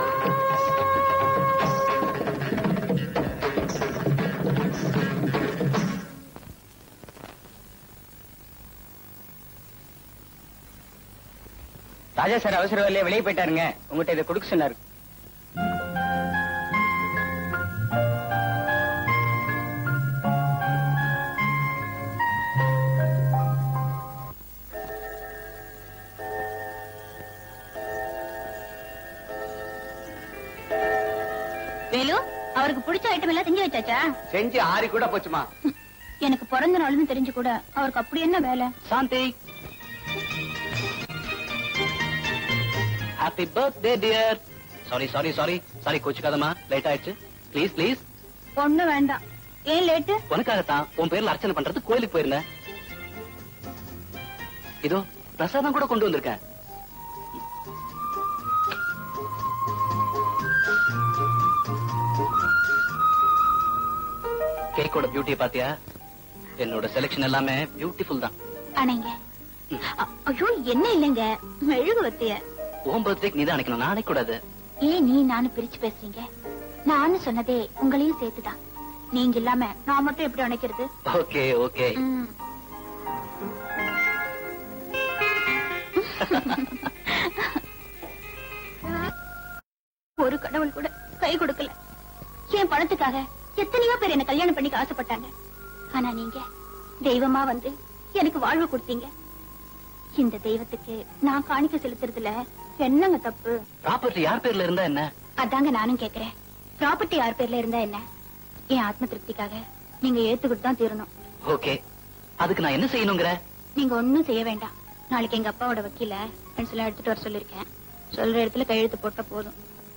ராஜா சார் அவசர வேலையை வெளியே போயிட்டாருங்க உங்ககிட்ட இதை கொடுக்க சொன்னாரு வேலு அவருக்கு பிடிச்ச ஐட்டம் எல்லாம் செஞ்சு வச்சாச்சா செஞ்சு ஆறி கூட போச்சுமா எனக்கு பிறந்த நாள்னு தெரிஞ்சு கூட அவருக்கு அப்படி என்ன வேலை Shanthi happy birthday dear sorry sorry sorry sorry கோச்சுக்காதம்மா லேட் ஆயிடுச்சு ப்ளீஸ் ப்ளீஸ் ஒண்ணு வேண்டாம் ஏன் லேட்டு உனக்காகத்தான் உன் பேர்ல அர்ச்சனை பண்றது கோயிலுக்கு போயிருந்தேன் இதோ பிரசாதம் கூட கொண்டு வந்திருக்கேன் கேக்கோட பியூட்டியை பாத்தியா என்னோட செலக்ஷன் எல்லாமே பியூட்டிஃபுல் தான் அணைங்க அ- ஐயோ என்ன இல்லைங்க மெழுகு வத்திய உன் பர்த்டேக்கு நீ தான் அணைக்கணும் நான் அணைக்க கூடாது ஏன் நீ நானும் பிரிச்சு பேசுறீங்க நான் சொன்னதே உங்களையும் சேர்த்துதான் நீங்க இல்லாம நான் மட்டும் எப்படி அணைக்கிறது ஓகே ஓகே ம். ஒரு கடவுள் கூட கை கொடுக்கல என் பணத்துக்காக எத்தனையோ பேர் என்ன கல்யாணம் பண்ணிக்க ஆசைப்பட்டாங்க ஆனா நீங்க தெய்வமா வந்து எனக்கு வாழ்வு கொடுத்தீங்க இந்த தெய்வத்துக்கு நான் காணிக்க செலுத்துறதுல என்னங்க தப்பு ப்ராப்பர்ட்டி யார் பேர்ல இருந்தா என்ன அதாங்க நானும் கேக்குறேன் ப்ராப்பர்ட்டி யார் பேர்ல இருந்தா என்ன என் ஆத்ம திருப்திக்காக நீங்க ஏத்துக்கிட்டு தான் தீரணும் ஓகே அதுக்கு நான் என்ன செய்யணுங்கிற நீங்க ஒண்ணும் செய்ய வேண்டாம் நாளைக்கு எங்க அப்பாவோட வக்கீல பென்சில் எல்லாம் எடுத்துட்டு வர சொல்லிருக்கேன் சொல்ற இடத்துல கையெழுத்து போட்டா போதும்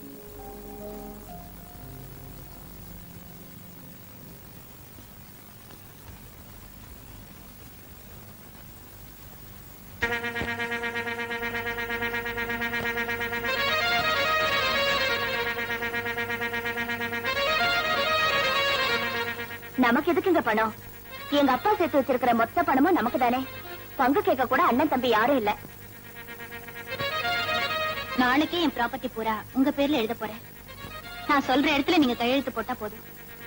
நமக்கு எதுக்குங்க பணம் எங்க அப்பா சேர்த்து வச்சிருக்கிற மொத்த பணமும் நமக்கு தானே பங்கு கேட்க கூட அண்ணன் தம்பி யாரும் இல்ல நாளைக்கே என் ப்ராப்பர்ட்டி பூரா உங்க பேர்ல எழுத போறேன் நான் சொல்ற இடத்துல நீங்க கையெழுத்து போட்டா போதும்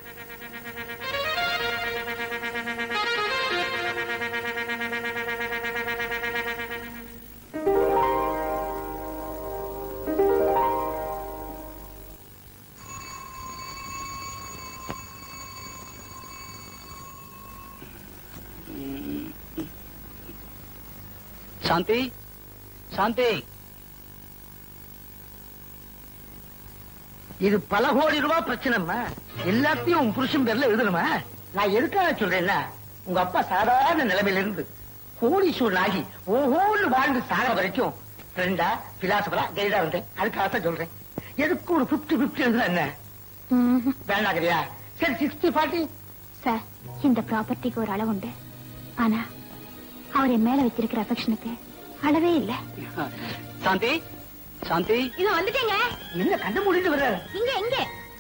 சாந்தி சாந்தி இது பல கோடி ரூபாய் பிரச்சனைமா எல்லாத்தையும் உன் புருஷன் பேர்ல எழுதணுமா நான் எதுக்காக சொல்றேன்னா உங்க அப்பா சாதாரண நிலைமையில இருந்து கோடீஸ்வரன் ஆகி ஓஹோன்னு வாழ்ந்து சாக வரைக்கும் ஃப்ரெண்டா பிலாசபரா கைடா இருந்தேன் அதுக்காக தான் சொல்றேன் எதுக்கு ஒரு பிப்டி பிப்டி எழுதுனா என்ன ம்ஹும். வேண்டாங்கிறியா சரி சிக்ஸ்டி ஃபார்ட்டி சார் இந்த ப்ராப்பர்ட்டிக்கு ஒரு அளவு உண்டு ஆனா அவர் என் மேல வச்சிருக்கிற அஃபெக்ஷனுக்கு அளவே இல்ல சாந்தி சாந்தி இது வந்துட்டீங்க என்ன கண்ண மூடிட்டு வர்ற இங்க எங்க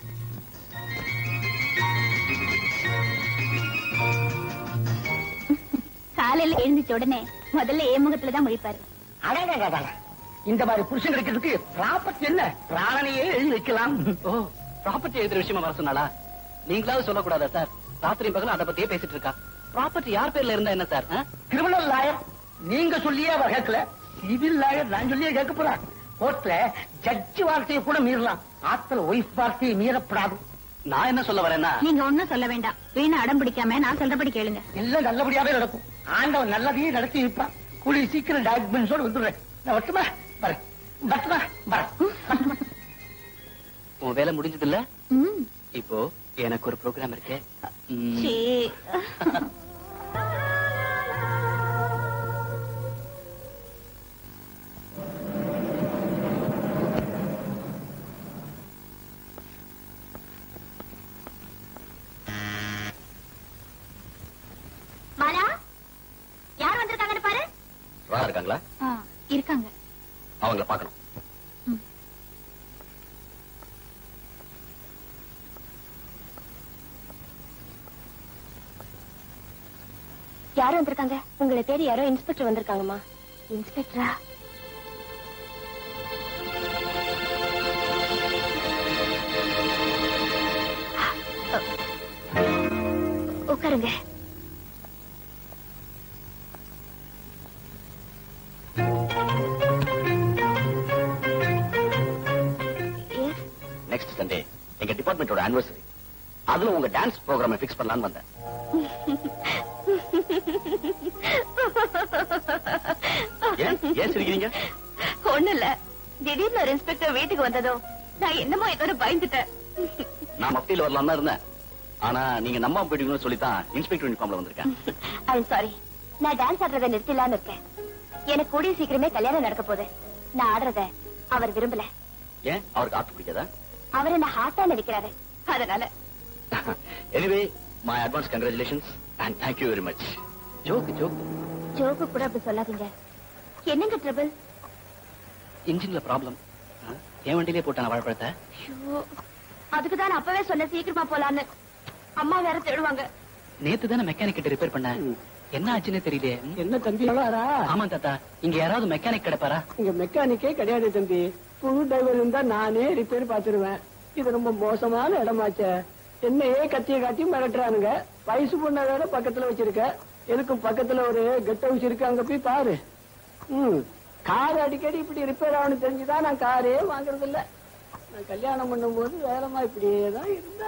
காலையில எழுந்திச்ச உடனே முதல்ல ஏ முகத்துல தான் முழிப்பாரு அடடடடட. இந்த மாதிரி புருஷன் கிடைக்கிறதுக்கு ப்ராப்பர்ட்டி என்ன பிராணனையே எழுதி வைக்கலாம் ஓ ப்ராப்பர்ட்டி எழுதுற விஷயமா வர சொன்னாளா நீங்களாவது சொல்லக்கூடாதா சார் ராத்திரி பகலும் அதை பத்தியே பேசிட்டு இருக்கா ப்ராப்பர்ட்டி யார் பேர்ல இருந்தா என்ன சார் ஆ? கிரிமினல் லாயர் நீங்க சொல்லியே அவ கேட்கல சிவில் லாயர் நான் சொல்லியே கேட்க போறேன் கோர்ட்ல ஜட்ஜி வார்த்தையை கூட மீறலாம் ஆத்துல ஒய்ஃப் வார்த்தையை மீறப்படாது நான் என்ன சொல்ல வரேன்னா நீங்க ஒண்ணும் சொல்ல வேண்டாம் வீணா அடம் பிடிக்காம நான் சொல்றபடி கேளுங்க எல்லாம் நல்லபடியாவே நடக்கும் ஆண்டவன் நல்லதையே நடத்தி வைப்பான் கூலி சீக்கிரம் டாக்குமெண்ட்ஸோட வந்துடுறேன் நான் வட்டுமா வரேன் வட்டுமா வரேன் உன் வேலை முடிஞ்சது இல்ல ம். இப்போ எனக்கு ஒரு ப்ரோக்ராம் இருக்கு ம். சீ. மாலா யார் வந்திருக்காங்கன்னு பாரு ராதா இருக்காங்களா ஆ, இருக்காங்க அவங்கள பார்க்கணும் யாரும் வந்திருக்காங்க உங்களை தேடி யாரோ இன்ஸ்பெக்டர் வந்திருக்காங்கம்மா இன்ஸ்பெக்டரா உட்காருங்க Yes. நெக்ஸ்ட் சண்டே எங்க டிபார்ட்மெண்டோட ஆனிவர்சரி அதுல உங்க டான்ஸ் ப்ரோக்ராம் ஃபிக்ஸ் பண்ணலாம்னு வந்தேன் ஏன் ஏன் சிரிக்கிறீங்க ஒண்ணு இல்ல திடீர்னு ஒரு இன்ஸ்பெக்டர் வீட்டுக்கு வந்ததும் நான் என்னமோ ஏதோ பயந்துட்டேன் நான் மப்டியில வரலாம் தான் இருந்தேன் ஆனா நீங்க நம்ம போயிட்டீங்கன்னு சொல்லித்தான் இன்ஸ்பெக்டர் யூனிஃபார்ம்ல வந்திருக்கேன் ஐம் சாரி நான் டான்ஸ் ஆடுறதை நிறுத்தலான்னு இருக்கேன் எனக்கு கூடிய சீக்கிரமே கல்யாணம் நடக்க போகுது நான் ஆடுறத அவர் விரும்பல ஏன் அவருக்கு ஆத்து பிடிக்காதா அவர் என்ன ஹார்ட்டா நினைக்கிறாரு அதனால anyway my advance congratulations and thank you very much joke joke joke கூட அப்படி சொல்லாதீங்க என்னங்க ட்ரபிள் இன்ஜின்ல ப்ராப்ளம் என் வண்டியிலே போட்டான வாழைப்பழத்தை அதுக்கு தான் அப்பவே சொன்ன சீக்கிரமா போலான்னு அம்மா வேற தேடுவாங்க நேத்து தானே மெக்கானிக் கிட்ட ரிப்பேர் பண்ண என்ன ஆச்சுன்னே தெரியலையே ம்? என்ன தம்பி எவ்வளோ ஆமா தாத்தா இங்க யாராவது மெக்கானிக் கிடைப்பாரா இங்க மெக்கானிக்கே கிடையாது தம்பி புது டிரைவர் இருந்தா நானே ரிப்பேர் பாத்துருவேன் இது ரொம்ப மோசமான இடமாச்சே என்னையே கத்திய காட்டி மிரட்டுறானுங்க வயசு பொண்ணை வேற பக்கத்துல வச்சிருக்க எதுக்கும் பக்கத்துல ஒரு கெட் ஹவுஸ் இருக்கு அங்க போய் பாரு ம் கார் அடிக்கடி இப்படி ரிப்பேர் ஆகணும் தெரிஞ்சுதான் நான் காரே வாங்குறது இல்ல நான் கல்யாணம் பண்ணும்போது வேலைமா இப்படியே தான் இருந்தா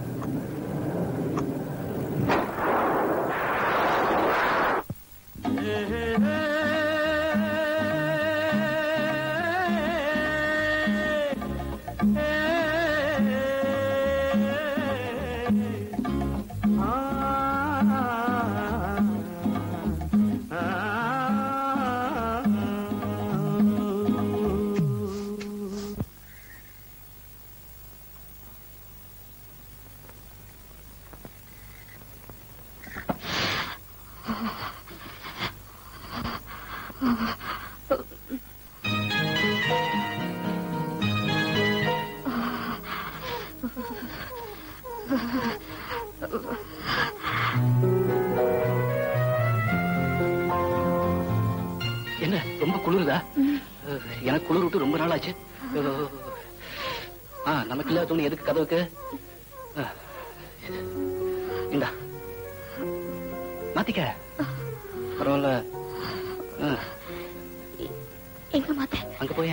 என்ன ரொம்ப குளிருதா அஹ், எனக்கு குளிர் விட்டு ரொம்ப நாள் ஆச்சு அஹ், ஆ நமக்கு இல்லாத துணி எதுக்கு கதவுக்கு அஹ், இந்தா மாத்திக்க பரவாயில்ல அஹ், எங்க மாத்த அங்க போய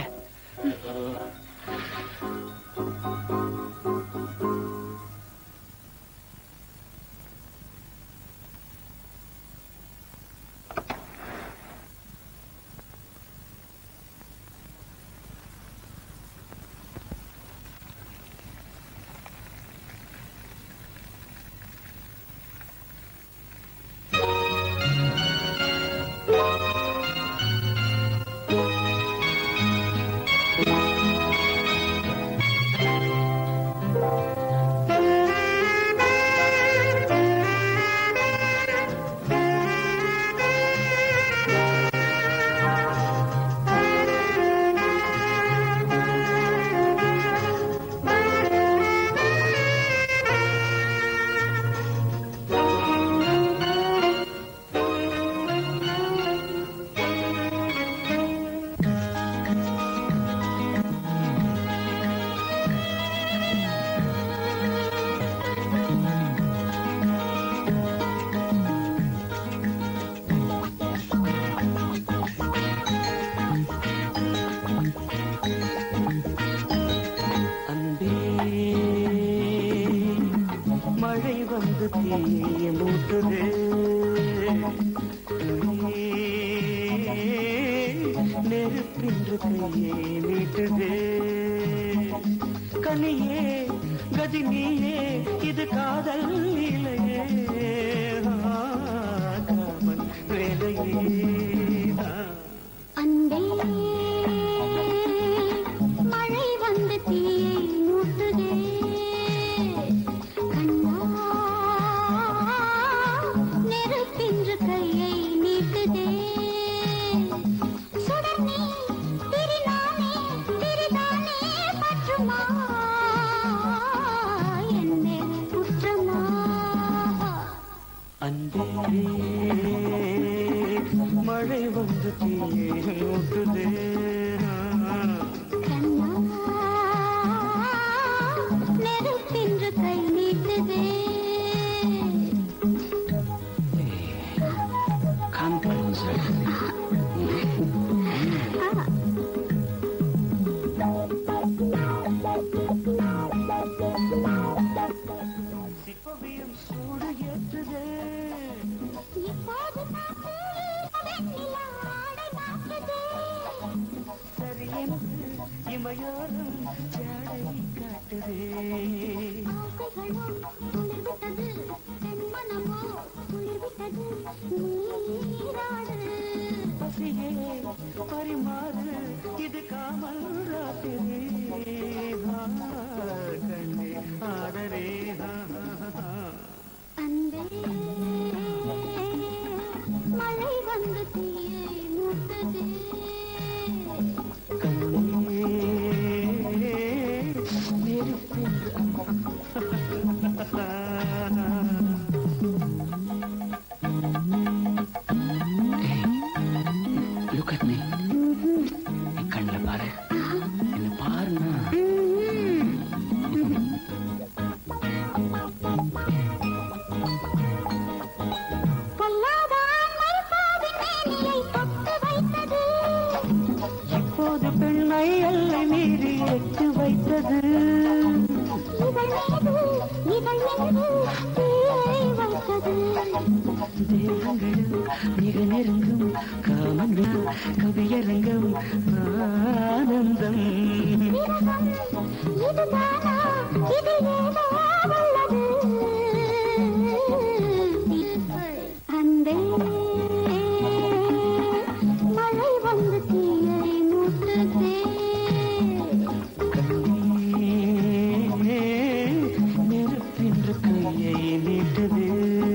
அன்பே மழை வந்து தீயை மூட்டுது நெருப்பின்று கையை நீட்டுது கனியே கதி நீயே இது காதல் இல்லையே ஆ, காமன் வேலையே ஆ. அன்பே மழை வந்து தீயை மூட்டுதே கண்ணா நெருப்பின்று கையை நீட்டுதே சுடர் நீ திரிநானே திரிதானே பற்றுமா என் மேல் குற்றமா அன்பே மழை வந்து தீயை மூட்டுதே கண்ணா நெருப்பின்று கை நீட்டுதே சிப்பவியம் சூடு ஏற்றுதே இப்போது பார்த்து வெண்ணிலா ஆடை மாற்றுதே மிக நெருங்கும் காமன் கவியரங்கம் ஆனந்தம் அன்பே மழை வந்து தீயை மூட்டுதே கண்ணே நெருப்பென்று கையை நீட்டது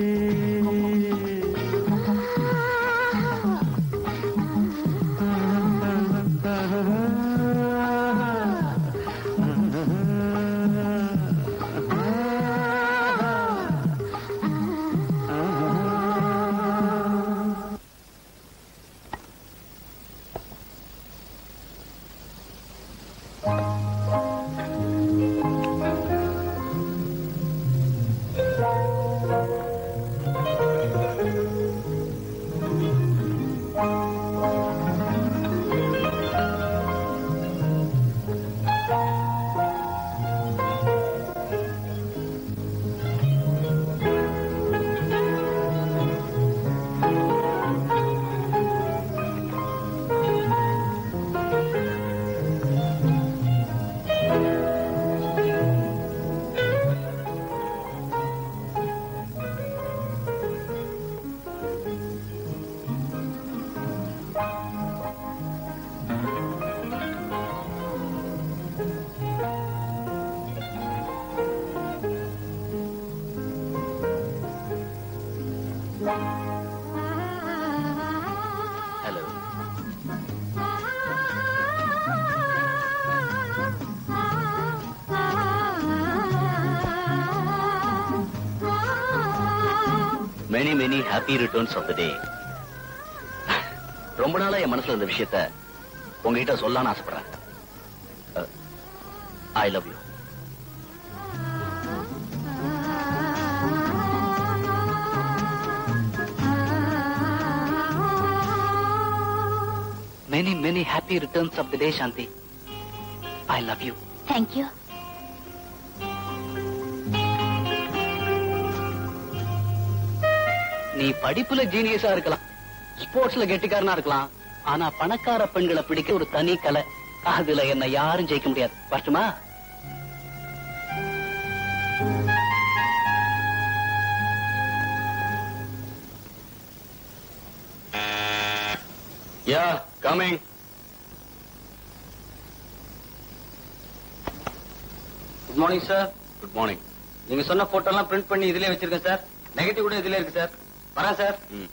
hello many many happy returns of the day ரொம்ப நாளா என் மனசுல இந்த விஷயத்த உங்ககிட்ட சொல்லலாம்னு ஆசைப்படுறேன் I love you many many happy returns of the day Shanthi I love you thank you நீ படிப்புல ஜீனியஸா இருக்கலாம் ஸ்போர்ட்ஸ்ல கெட்டிக்காரனா இருக்கலாம் ஆனா பணக்கார பெண்களை பிடிக்க ஒரு தனி கலை அதுல என்ன யாரும் ஜெயிக்க முடியாது வரட்டுமா yeah coming good morning sir good morning நீங்க சொன்ன போட்டோ எல்லாம் பிரிண்ட் பண்ணி இதுலயே வச்சிருக்கேன் சார் நெகட்டிவ் கூட இதுல இருக்கு சார் வரேன் சார் ம்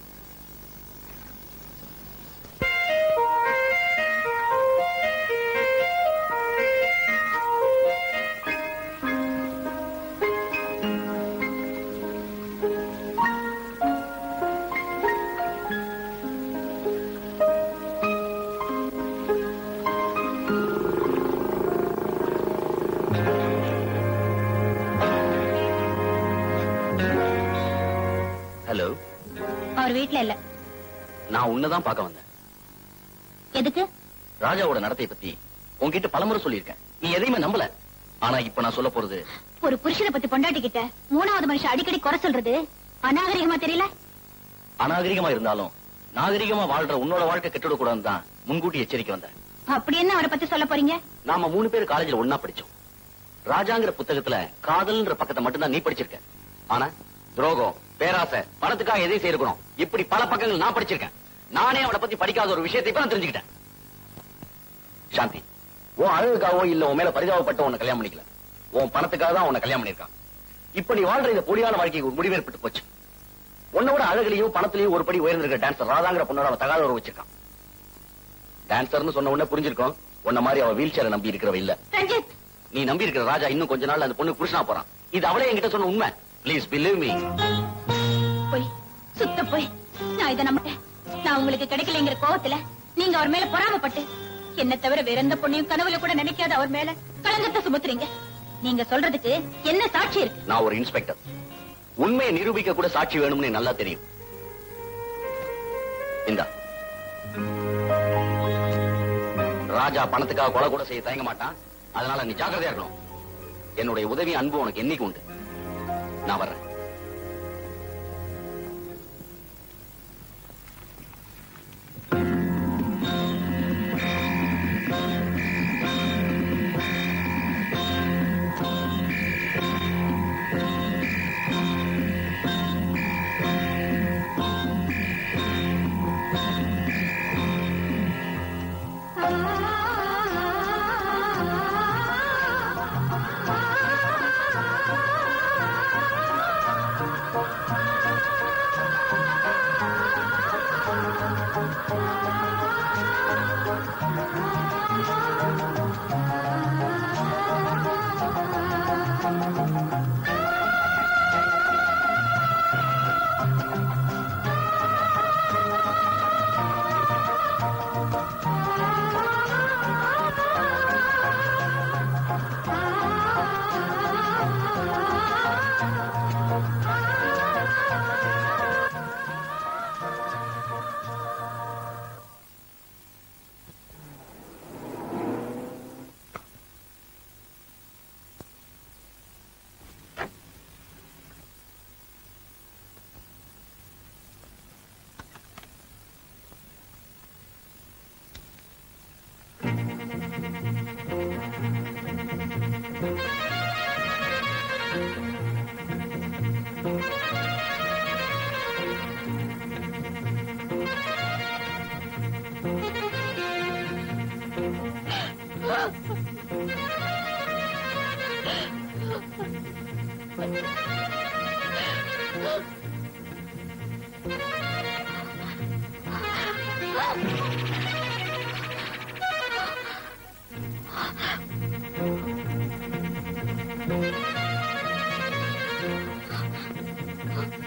ஹலோ அவர் வீட்ல இல்ல நான் உன்னதான் பார்க்க வந்தேன் எதுக்கு ராஜாவோட நடத்தைய பத்தி உன்கிட்ட பலமுறை சொல்லியிருக்கேன் நீ எதையுமே நம்பல ஆனா இப்ப நான் சொல்ல போறது ஒரு புருஷனை பத்தி பொண்டாட்டிக்கிட்ட மூணாவது மனுஷன் அடிக்கடி குறை சொல்றது அநாகரிகமா தெரியல அநாகரிகமா இருந்தாலும் நாகரிகமா வாழ்ற உன்னோட வாழ்க்கை கெட்டுடக் கூடாதுன்னு தான் முன்கூட்டி எச்சரிக்கை வந்தேன் அப்படி என்ன அவரை பத்தி சொல்ல போறீங்க நாம மூணு பேர் காலேஜ்ல ஒன்னா படிச்சோம் ராஜாங்கிற புத்தகத்துல காதல்ன்ற பக்கத்தை மட்டும்தான் நீ படிச்சிருக்க ஆனா துரோகம் பேராசை பணத்துக்காக எதையும் செய்யறோம் இப்படி பல பக்கங்கள் நான் படிச்சிருக்கேன் நானே அவனை பத்தி படிக்காத ஒரு விஷயத்தை இப்ப நான் தெரிஞ்சுக்கிட்டேன் சாந்தி உன் அழகுக்காகவோ இல்ல உன் மேல பரிதாபப்பட்ட உன்னை கல்யாணம் பண்ணிக்கல உன் பணத்துக்காக தான் உன்னை கல்யாணம் பண்ணிருக்கான் இப்ப நீ வாழ்ற இந்த பொடியான வாழ்க்கைக்கு ஒரு முடிவு ஏற்பட்டு போச்சு உன்னோட அழகுலயும் பணத்திலயும் ஒரு படி உயர்ந்திருக்க டான்சர் ராதாங்கிற பொண்ணோட அவன் தகாத உறவு வச்சிருக்கான் டான்சர்னு சொன்ன உடனே புரிஞ்சிருக்கும் உன்ன மாதிரி அவ வீல் சேரை நம்பி இருக்கிறவ இல்ல ரஞ்சித் நீ நம்பி இருக்கிற ராஜா இன்னும் கொஞ்ச நாள்ல அந்த பொண்ணு புருஷனா போறான் இது அவளே என்கிட்ட சொன்ன உண்மை ப்ளீஸ் பிலீவ் மீ போய் சுத்த போய் நான் இதை நம்பட்டேன் நான் உங்களுக்கு கிடைக்கலைங்கிற கோவத்துல நீங்க அவர் மேல பொறாமப்பட்டு என்ன தவிர வேற எந்த பொண்ணையும் கனவுல கூட நினைக்காத அவர் மேல களங்கத்தை சுமத்துறீங்க நீங்க சொல்றதுக்கு என்ன சாட்சி இருக்கு நான் ஒரு இன்ஸ்பெக்டர் உண்மையை நிரூபிக்க கூட சாட்சி வேணும்னு எனக்கு நல்லா தெரியும் இந்தா ராஜா பணத்துக்காக கொலை கூட செய்ய தயங்க மாட்டான் அதனால நீ ஜாக்கிரதையா இருக்கணும் என்னுடைய உதவி அன்பு உனக்கு என்னைக்கு உண்டு நான் வர்றேன்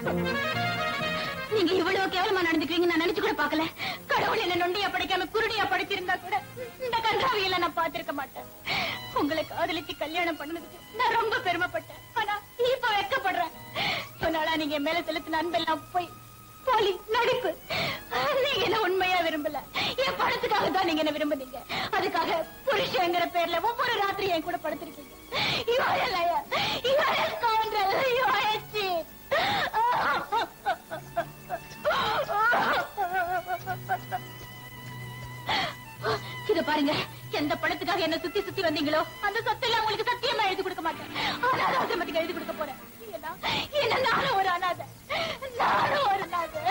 நீங்க இவ்வளவு கேவலமா நடந்துக்கிறீங்க நான் நினைச்சு கூட பார்க்கல கடவுள் என்ன நொண்டியா படைக்காம குருடியா படைச்சிருந்தா கூட இந்த கன்றாவியில நான் பார்த்திருக்க மாட்டேன் உங்களை காதலிச்சு கல்யாணம் பண்ணதுக்கு நான் ரொம்ப பெருமைப்பட்டேன் ஆனா இப்ப வெக்கப்படுறேன் சொன்னாலா நீங்க என் மேல செலுத்தின அன்பெல்லாம் போய் போலி நடிப்பு நீங்க என்ன உண்மையா விரும்பல என் பணத்துக்காக தான் நீங்க என்ன விரும்புனீங்க அதுக்காக புருஷங்கிற பேர்ல ஒவ்வொரு ராத்திரி என் கூட படுத்திருக்கீங்க You are a liar. You are a scoundrel. You are a cheat. இத பாருங்க எந்த படத்துக்காக என்ன சுத்தி சுத்தி வந்தீங்களோ அந்த சொத்தெல்லாம் உங்களுக்கு சத்தியமா எழுதி கொடுக்க மாட்டேன் அனாத ஆசிரமத்துக்கு எழுதி கொடுக்க போறேன் ஏன்னா என்ன நானும் ஒரு அனாதை நானும் ஒரு அனாதை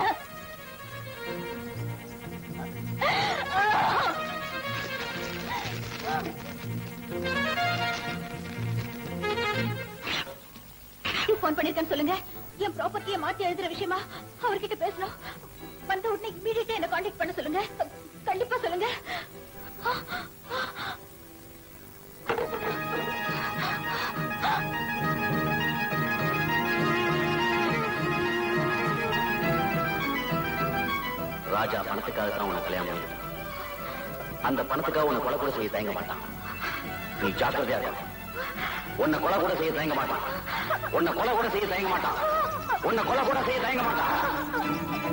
போன் பண்ணிருக்கேன்னு சொல்லுங்க என் ப்ராப்பர்ட்டியை மாத்தி எழுதுற விஷயமா அவர்கிட்ட பேசணும் வந்த உடனே இமீடியட்டா என்ன காண்டாக்ட் பண்ண சொல்லுங்க கண்டிப்பா சொல்லுங்க ராஜா பணத்துக்காக தான் உனக்கு கல்யாணம் பண்ணிட்டான் அந்த பணத்துக்காக உன்னை கொலை கூட செய்ய தயங்க மாட்டான் நீ ஜாக்கிரதையா இருக்க உன்னை கொலை கூட செய்ய தயங்க மாட்டான் உன்னை கொலை கூட செய்ய தயங்க மாட்டான் உன்னை கொலை கூட செய்ய தயங்க மாட்டான்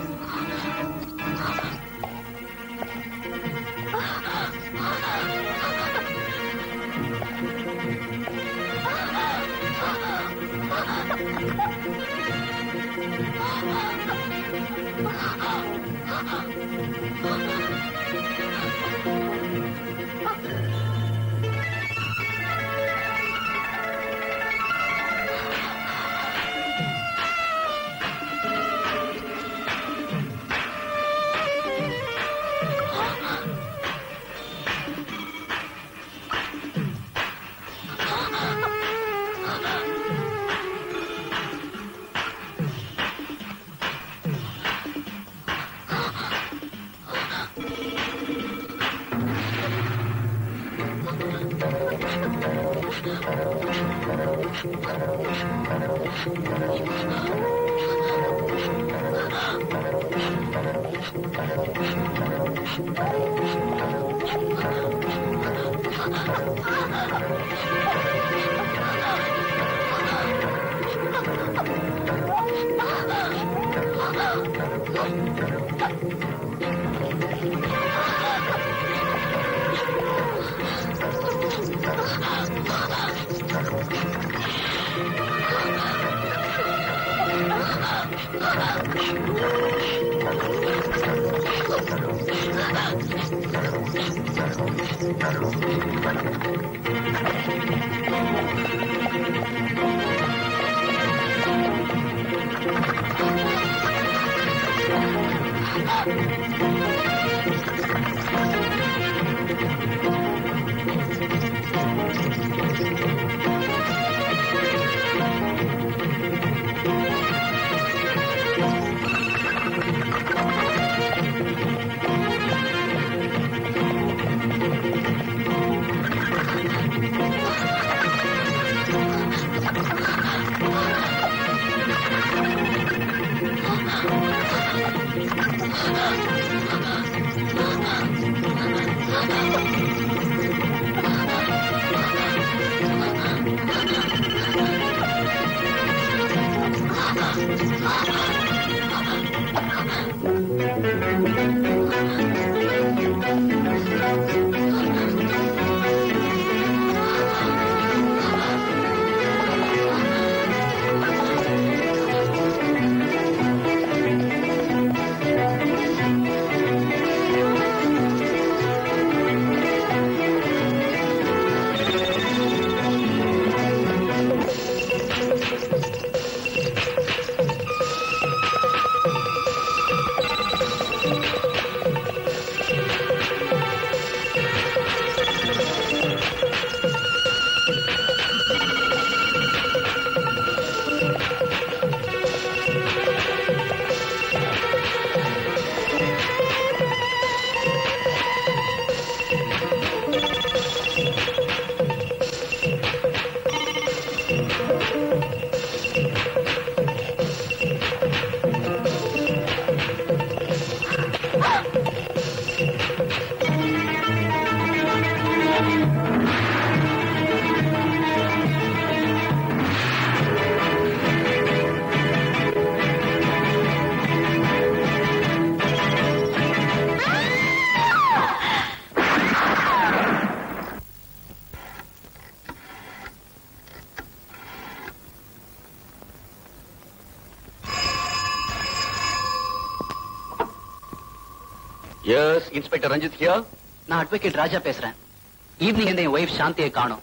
எஸ் இன்ஸ்பெக்டர் ரஞ்சித் ஹியர் நான் அட்வொகேட் ராஜா பேசுறேன் ஈவினிங் என் ஒய்ஃப் சாந்தியை காணோம்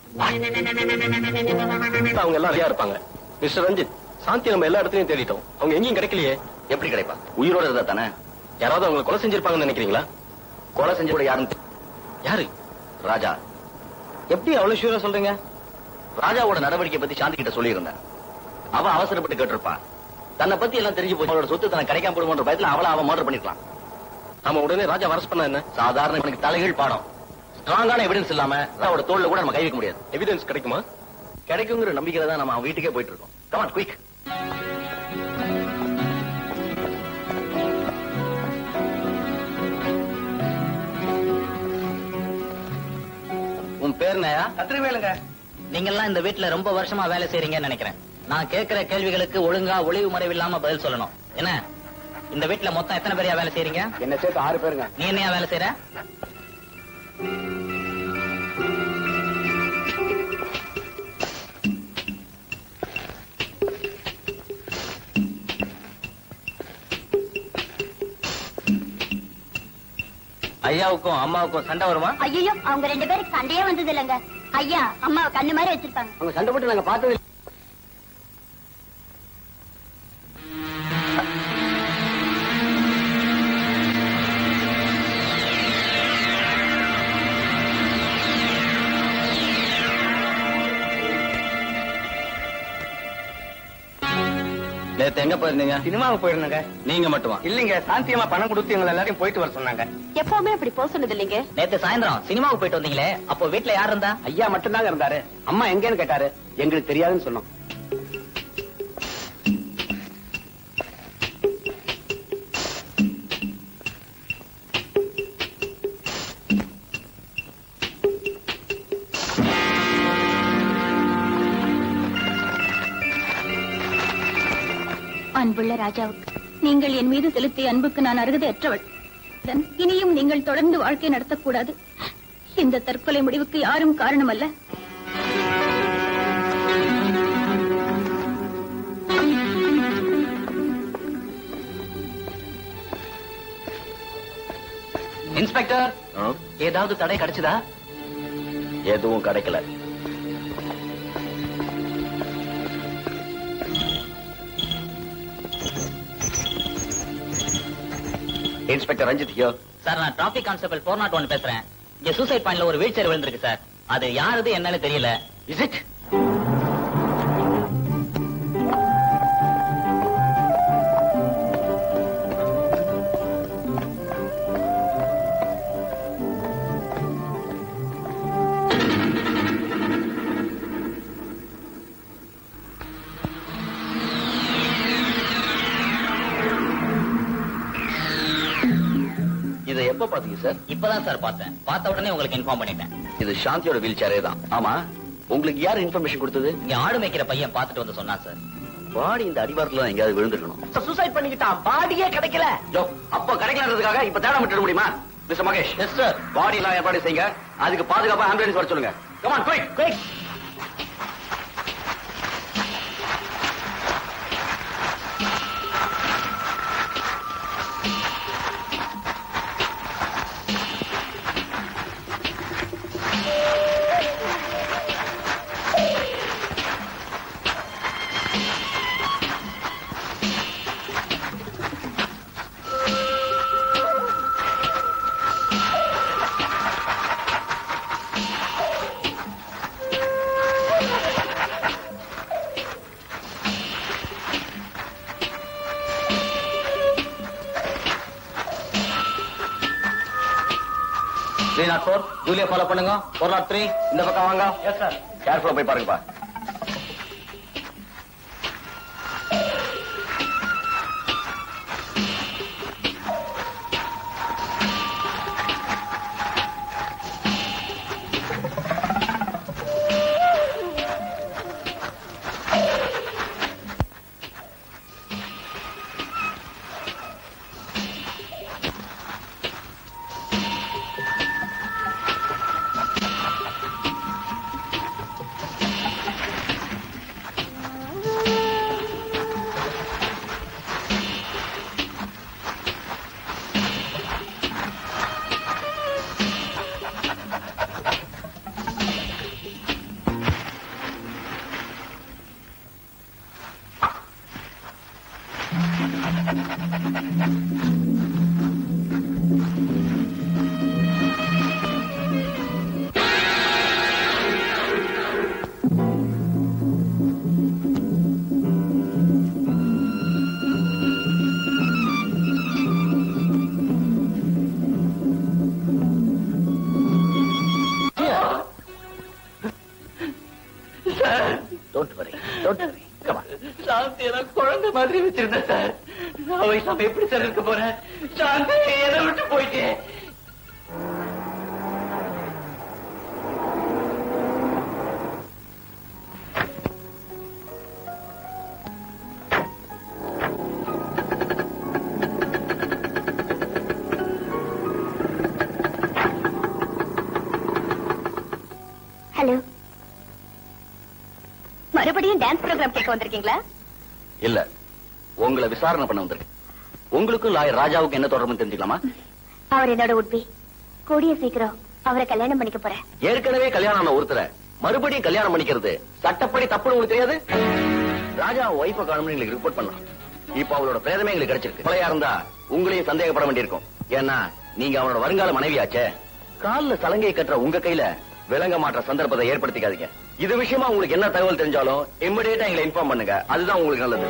அவங்க எல்லாம் ரெடியா இருப்பாங்க மிஸ்டர் ரஞ்சித் சாந்தி நம்ம எல்லா இடத்துலயும் தேடிட்டோம் அவங்க எங்கேயும் கிடைக்கலையே எப்படி கிடைப்பா உயிரோட இருந்தா தானே யாராவது அவங்களை கொலை செஞ்சிருப்பாங்கன்னு நினைக்கிறீங்களா கொலை செஞ்சு கூட யாருன்னு தெ- யாரு ராஜா எப்படி அவ்வளவு ஷூரா சொல்றீங்க ராஜாவோட நடவடிக்கை பத்தி சாந்தி கிட்ட சொல்லியிருந்தேன் அவ அவசரப்பட்டு கேட்டிருப்பான் தன்னை பத்தி எல்லாம் தெரிஞ்சு போச்சு அவளோட சொத்து தனக்கு கிடைக்காம போடுமோன்ற பயத்துல அவள அவன் மர்டர் பண்ணிருக்கலாம் நாம உடனே ராஜா அரஸ்ட் பண்ணா என்ன சாதாரண இவனுக்கு தலைகீழ் பாடம் ஸ்ட்ராங்கான எவிடன்ஸ் இல்லாம அவரோட தோல்ல கூட நம்ம கை வைக்க முடியாது எவிடன்ஸ் கிடைக்குமா கிடைக்குங்கிற நம்பிக்கையில தான் நம்ம அவன் வீட்டுக்கே போயிட்டு இருக்கோம் கமான் குயிக் உன் பேர் என்னயா கத்திரிவேலுங்க நீங்க எல்லாம் இந்த வீட்டுல ரொம்ப வருஷமா வேலை செய்றீங்கன்னு நினைக்கிறேன் நான் கேட்கிற கேள்விகளுக்கு ஒழுங்கா ஒளிவு மறைவு இல்லாம பதில் சொல்லணும் என்ன இந்த வீட்டுல மொத்தம் எத்தனை பேரையா வேலை செய்றீங்க என்ன சேர்த்து ஆறு பேருங்க நீ என்னையா வேலை செய்யற ஐயாவுக்கும் அம்மாவுக்கும் சண்டை வருமா ஐயோ அவங்க ரெண்டு பேருக்கு சண்டையே வந்தது இல்லைங்க ஐயா அம்மாவை கண்ணு மாதிரி வச்சிருப்பாங்க அவங்க சண்டை போட்டு நாங்க பார்த்தது இல்ல. நேத்து எங்க போயிருந்தீங்க சினிமாவுக்கு போயிருந்தேங்க நீங்க மட்டுமா இல்லைங்க சாந்தியமா பணம் கொடுத்து எங்களை எல்லாரையும் போயிட்டு வர சொன்னாங்க எப்பவுமே அப்படி போக சொன்னது இல்லைங்க நேத்து சாயந்தரம் சினிமாவுக்கு போயிட்டு வந்தீங்களே அப்போ வீட்டுல யார் இருந்தா ஐயா மட்டும்தாங்க இருந்தாரு அம்மா எங்கன்னு கேட்டாரு எங்களுக்கு தெரியாதுன்னு சொன்னோம் அன்புள்ள ராஜாவுக்கு நீங்கள் என் மீது செலுத்திய அன்புக்கு நான் அருகதையற்றவள் தன் இனியும் நீங்கள் தொடர்ந்து வாழ்க்கை நடத்தக்கூடாது இந்த தற்கொலை முடிவுக்கு யாரும் காரணமல்ல இன்ஸ்பெக்டர் ஏதாவது தடை கிடைச்சதா எதுவும் கிடைக்கல இன்ஸ்பெக்டர் ரஞ்சித் ஹியர் சார் நான் traffic constable four not one பேசுறேன் இங்க சூசைட் பாயிண்ட்ல ஒரு வீல் சேர் விழுந்திருக்கு சார் அது யாருது என்னன்னு தெரியல இஸ் இட் இதை எப்ப பாத்தீங்க சார் இப்பதான் சார் பார்த்தேன் பார்த்த உடனே உங்களுக்கு இன்ஃபார்ம் பண்ணிட்டேன் இது சாந்தியோட வீல் சேரே தான் ஆமா உங்களுக்கு யார் இன்ஃபர்மேஷன் கொடுத்தது இங்க ஆடு மேய்க்கிற பையன் பார்த்துட்டு வந்து சொன்னான் சார் பாடி இந்த அடிவாரத்துல எங்கேயாவது விழுந்திருக்கணும் சூசைட் பண்ணிக்கிட்டான் பாடியே கிடைக்கல யோ, அப்போ கிடைக்கலன்றதுக்காக இப்ப தேட விட்டுற முடியுமா mister Mahesh yes sir body எல்லாம் ஏற்பாடு செய்யுங்க அதுக்கு பாதுகாப்பா ஆம்புலன்ஸ் வர சொல்லுங்க come on quick quick three not four Julia follow பண்ணுங்க ஃபோர் நாட் த்ரீ இந்த பக்கம் வாங்க எஸ் சார் கேர்ஃபுல்லா போய் பாருங்கப்பா don't worry don't worry come on சாந்தி எல்லாம் குழந்தை மாதிரி வச்சிருந்தேன் சார் அவை நம்ம எப்படி சார் இருக்க போறேன் சாந்தி எதை விட்டு போயிட்டு ஹலோ மறுபடியும் டான்ஸ் ப்ரோக்ராம் கேட்க வந்திருக்கீங்களா இல்ல உங்களை விசாரணை பண்ண வந்திருக்கேன் உங்களுக்கும் லாயர் ராஜாவுக்கு என்ன தொடர்புன்னு தெரிஞ்சுக்கலாமா அவர் என்னோட உட்பி கூடிய சீக்கிரம் அவரை கல்யாணம் பண்ணிக்க போறேன் ஏற்கனவே கல்யாணம் ஆன ஒருத்தரை மறுபடியும் கல்யாணம் பண்ணிக்கிறது சட்டப்படி தப்புன்னு உங்களுக்கு தெரியாது ராஜா ஒய்ஃப காணும்னு எங்களுக்கு ரிப்போர்ட் பண்ணலாம் இப்ப அவளோட பிரேதமே எங்களுக்கு கிடைச்சிருக்கு கொலையா இருந்தா உங்களையும் சந்தேகப்பட வேண்டியிருக்கும் ஏன்னா நீங்க அவனோட வருங்கால மனைவியாச்சே கால்ல சலங்கையை கட்டுற உங்க கையில விலங்க மாற்ற சந்தர்ப்பத்தை ஏற்படுத்திக்காதீங்க இது விஷயமா உங்களுக்கு என்ன தகவல் தெரிஞ்சாலும் இம்மிடியேட்டா எங்களை இன்ஃபார்ம் பண்ணுங்க அதுதான் உங்களுக்கு நல்லது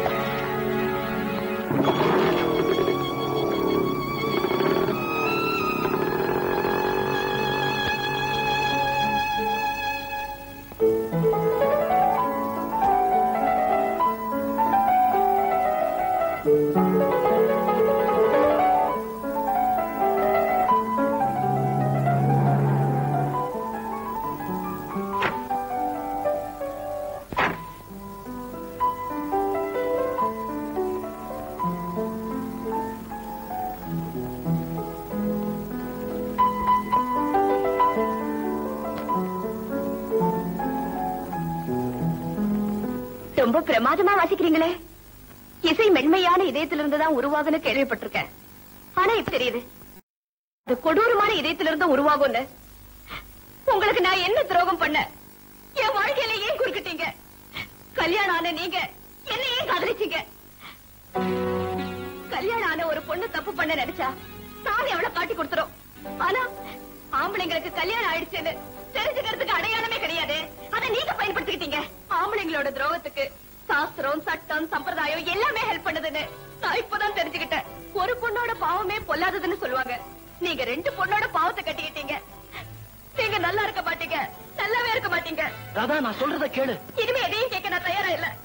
ரொம்ப பிரமாதமா வாசிக்கிறீங்களே இசை மென்மையான இதயத்திலிருந்து தான் உருவாகுன்னு கேள்விப்பட்டிருக்கேன் ஆனா இப்ப தெரியுது அது கொடூரமான இதயத்திலிருந்து உருவாகும்னு உங்களுக்கு நான் என்ன துரோகம் பண்ண என் வாழ்க்கையில ஏன் குறுக்கிட்டீங்க கல்யாணம் ஆன நீங்க என்ன ஏன் காதலிச்சீங்க கல்யாணம் ஆன ஒரு பொண்ணு தப்பு பண்ண நினைச்சா சாமி அவளை காட்டி கொடுத்துரும் ஆனா ஆம்பளைங்களுக்கு கல்யாணம் ஆயிடுச்சுன்னு தெரிஞ்சுக்கிறதுக்கு அடையாளமே கிடையாது அதை நீங்க பயன்படுத்திக்கிட்டீங்க ஆம்பளைங்களோட துரோகத்துக்கு சாஸ்திரம் சட்டம் சம்பிரதாயம் எல்லாமே ஹெல்ப் பண்ணுதுன்னு நான் இப்பதான் தெரிஞ்சுக்கிட்டேன் ஒரு பொண்ணோட பாவமே பொல்லாததுன்னு சொல்லுவாங்க நீங்க ரெண்டு பொண்ணோட பாவத்தை கட்டிக்கிட்டீங்க நீங்க நல்லா இருக்க மாட்டீங்க நல்லாவே இருக்க மாட்டீங்க ராதா நான் சொல்றத கேளு இனிமே எதையும் கேட்க நான் தயாரா இல்ல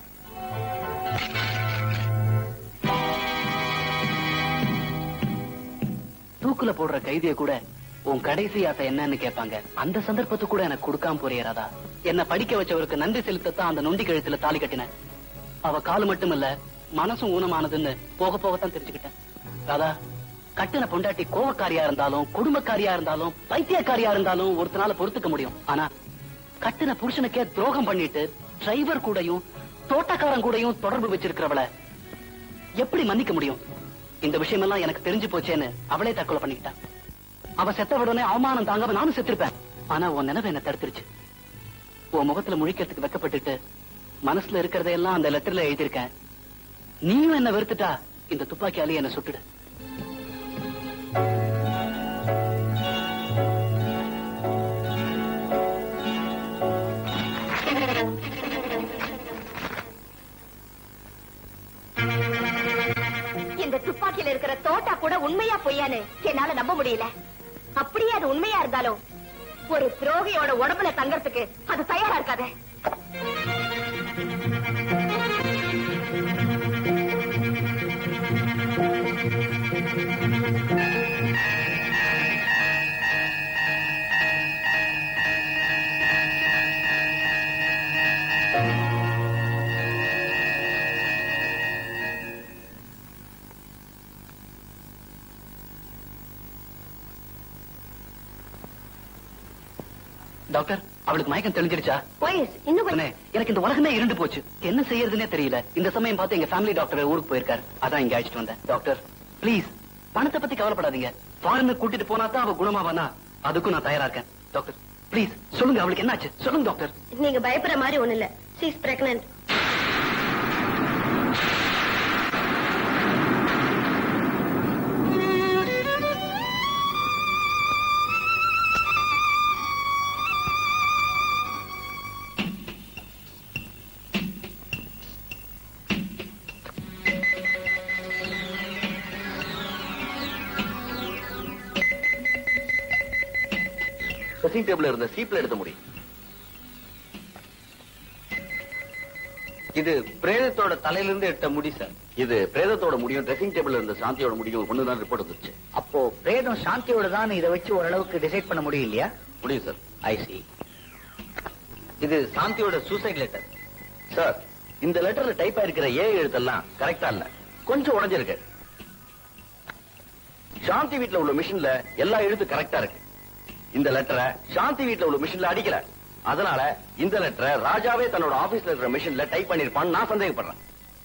தூக்குல போடுற கைதிய கூட உன் கடைசி ஆசை என்னன்னு கேட்பாங்க அந்த சந்தர்ப்பத்தை கூட எனக்கு கொடுக்காம போறிய ராதா என்ன படிக்க வச்சவருக்கு நன்றி செலுத்தத்தான் அந்த நொண்டி கழுத்துல தாலி கட்டினேன் அவ காலு மட்டும் இல்ல மனசும் ஊனமானதுன்னு போக போகத்தான் தெரிஞ்சுக்கிட்டேன் ராதா கட்டின பொண்டாட்டி கோவக்காரியா இருந்தாலும் குடும்பக்காரியா இருந்தாலும் பைத்தியக்காரியா இருந்தாலும் ஒருத்தனால பொறுத்துக்க முடியும் ஆனா கட்டின புருஷனுக்கே துரோகம் பண்ணிட்டு டிரைவர் கூடயும் தோட்டக்காரன் கூடயும் தொடர்பு வச்சிருக்கிறவள எப்படி மன்னிக்க முடியும் இந்த விஷயமெல்லாம் எனக்கு தெரிஞ்சு போச்சேன்னு அவளே தற்கொலை பண்ணிக்கிட்டா அவ செத்த உடனே அவமானம் தாங்காம நானும் செத்திருப்பேன் ஆனா உன் நினைவு என்ன தடுத்துருச்சு உன் முகத்துல முழிக்கிறதுக்கு வெக்கப்பட்டுட்டு மனசுல இருக்கிறதையெல்லாம் அந்த லெட்டர்ல எழுதியிருக்கேன் நீயும் என்ன வெறுத்துட்டா இந்த துப்பாக்கியாலே என்ன சுட்டுடு இந்த துப்பாக்கியில இருக்கிற தோட்டா கூட உண்மையா பொய்யான்னு என்னால நம்ப முடியல அப்படியே அது உண்மையா இருந்தாலும் ஒரு துரோகியோட உடம்புல தங்கறதுக்கு அது தயாரா இருக்காது டாக்டர் அவளுக்கு மயக்கம் தெளிஞ்சிருச்சா போயிஸ் இன்னும் அண்ணே, கொஞ்சம் எனக்கு இந்த உலகமே இருண்டு போச்சு என்ன செய்யறதுன்னே தெரியல இந்த சமயம் பார்த்து எங்க ஃபேமிலி டாக்டர் ஊருக்கு போயிருக்காரு அதான் இங்க அழைச்சிட்டு வந்தேன் டாக்டர் ப்ளீஸ் பணத்தை பத்தி கவலைப்படாதீங்க ஃபாரின் கூட்டிட்டு போனா தான் அவ குணமாவானா அதுக்கும் நான் தயாரா இருக்கேன் டாக்டர் ப்ளீஸ் சொல்லுங்க அவளுக்கு என்னாச்சு சொல்லுங்க டாக்டர் நீங்க பயப்படுற மாதிரி ஒண்ணு இல்ல சீஸ் பிரெக்னன்ட் ட்ரெஸ்ஸிங் டேபிள் இருந்த சீப்ல எடுத்த முடி இது பிரேதத்தோட தலையிலிருந்து எடுத்த முடி சார் இது பிரேதத்தோட முடியும் ட்ரெஸ்ஸிங் டேபிள் இருந்த சாந்தியோட முடியும் ஒண்ணுதான் ரிப்போர்ட் வந்துருச்சு அப்போ பிரேதம் சாந்தியோட தான் இதை வச்சு ஓரளவுக்கு டிசைட் பண்ண முடியும் இல்லையா முடியும் சார் ஐ சி இது சாந்தியோட சூசைட் லெட்டர் சார் இந்த லெட்டர்ல டைப் ஆயிருக்கிற ஏ எழுத்தெல்லாம் கரெக்டா இல்ல கொஞ்சம் உடைஞ்சிருக்கு சாந்தி வீட்ல உள்ள மிஷின்ல எல்லா எழுத்து கரெக்டா இருக்கு இந்த லெட்டரை சாந்தி வீட்ல உள்ள மிஷின்ல அடிக்கல அதனால இந்த லெட்டரை ராஜாவே தன்னோட ஆபீஸ்ல இருக்கிற மிஷின்ல டைப் பண்ணிருப்பான்னு நான் சந்தேகப்படுறேன்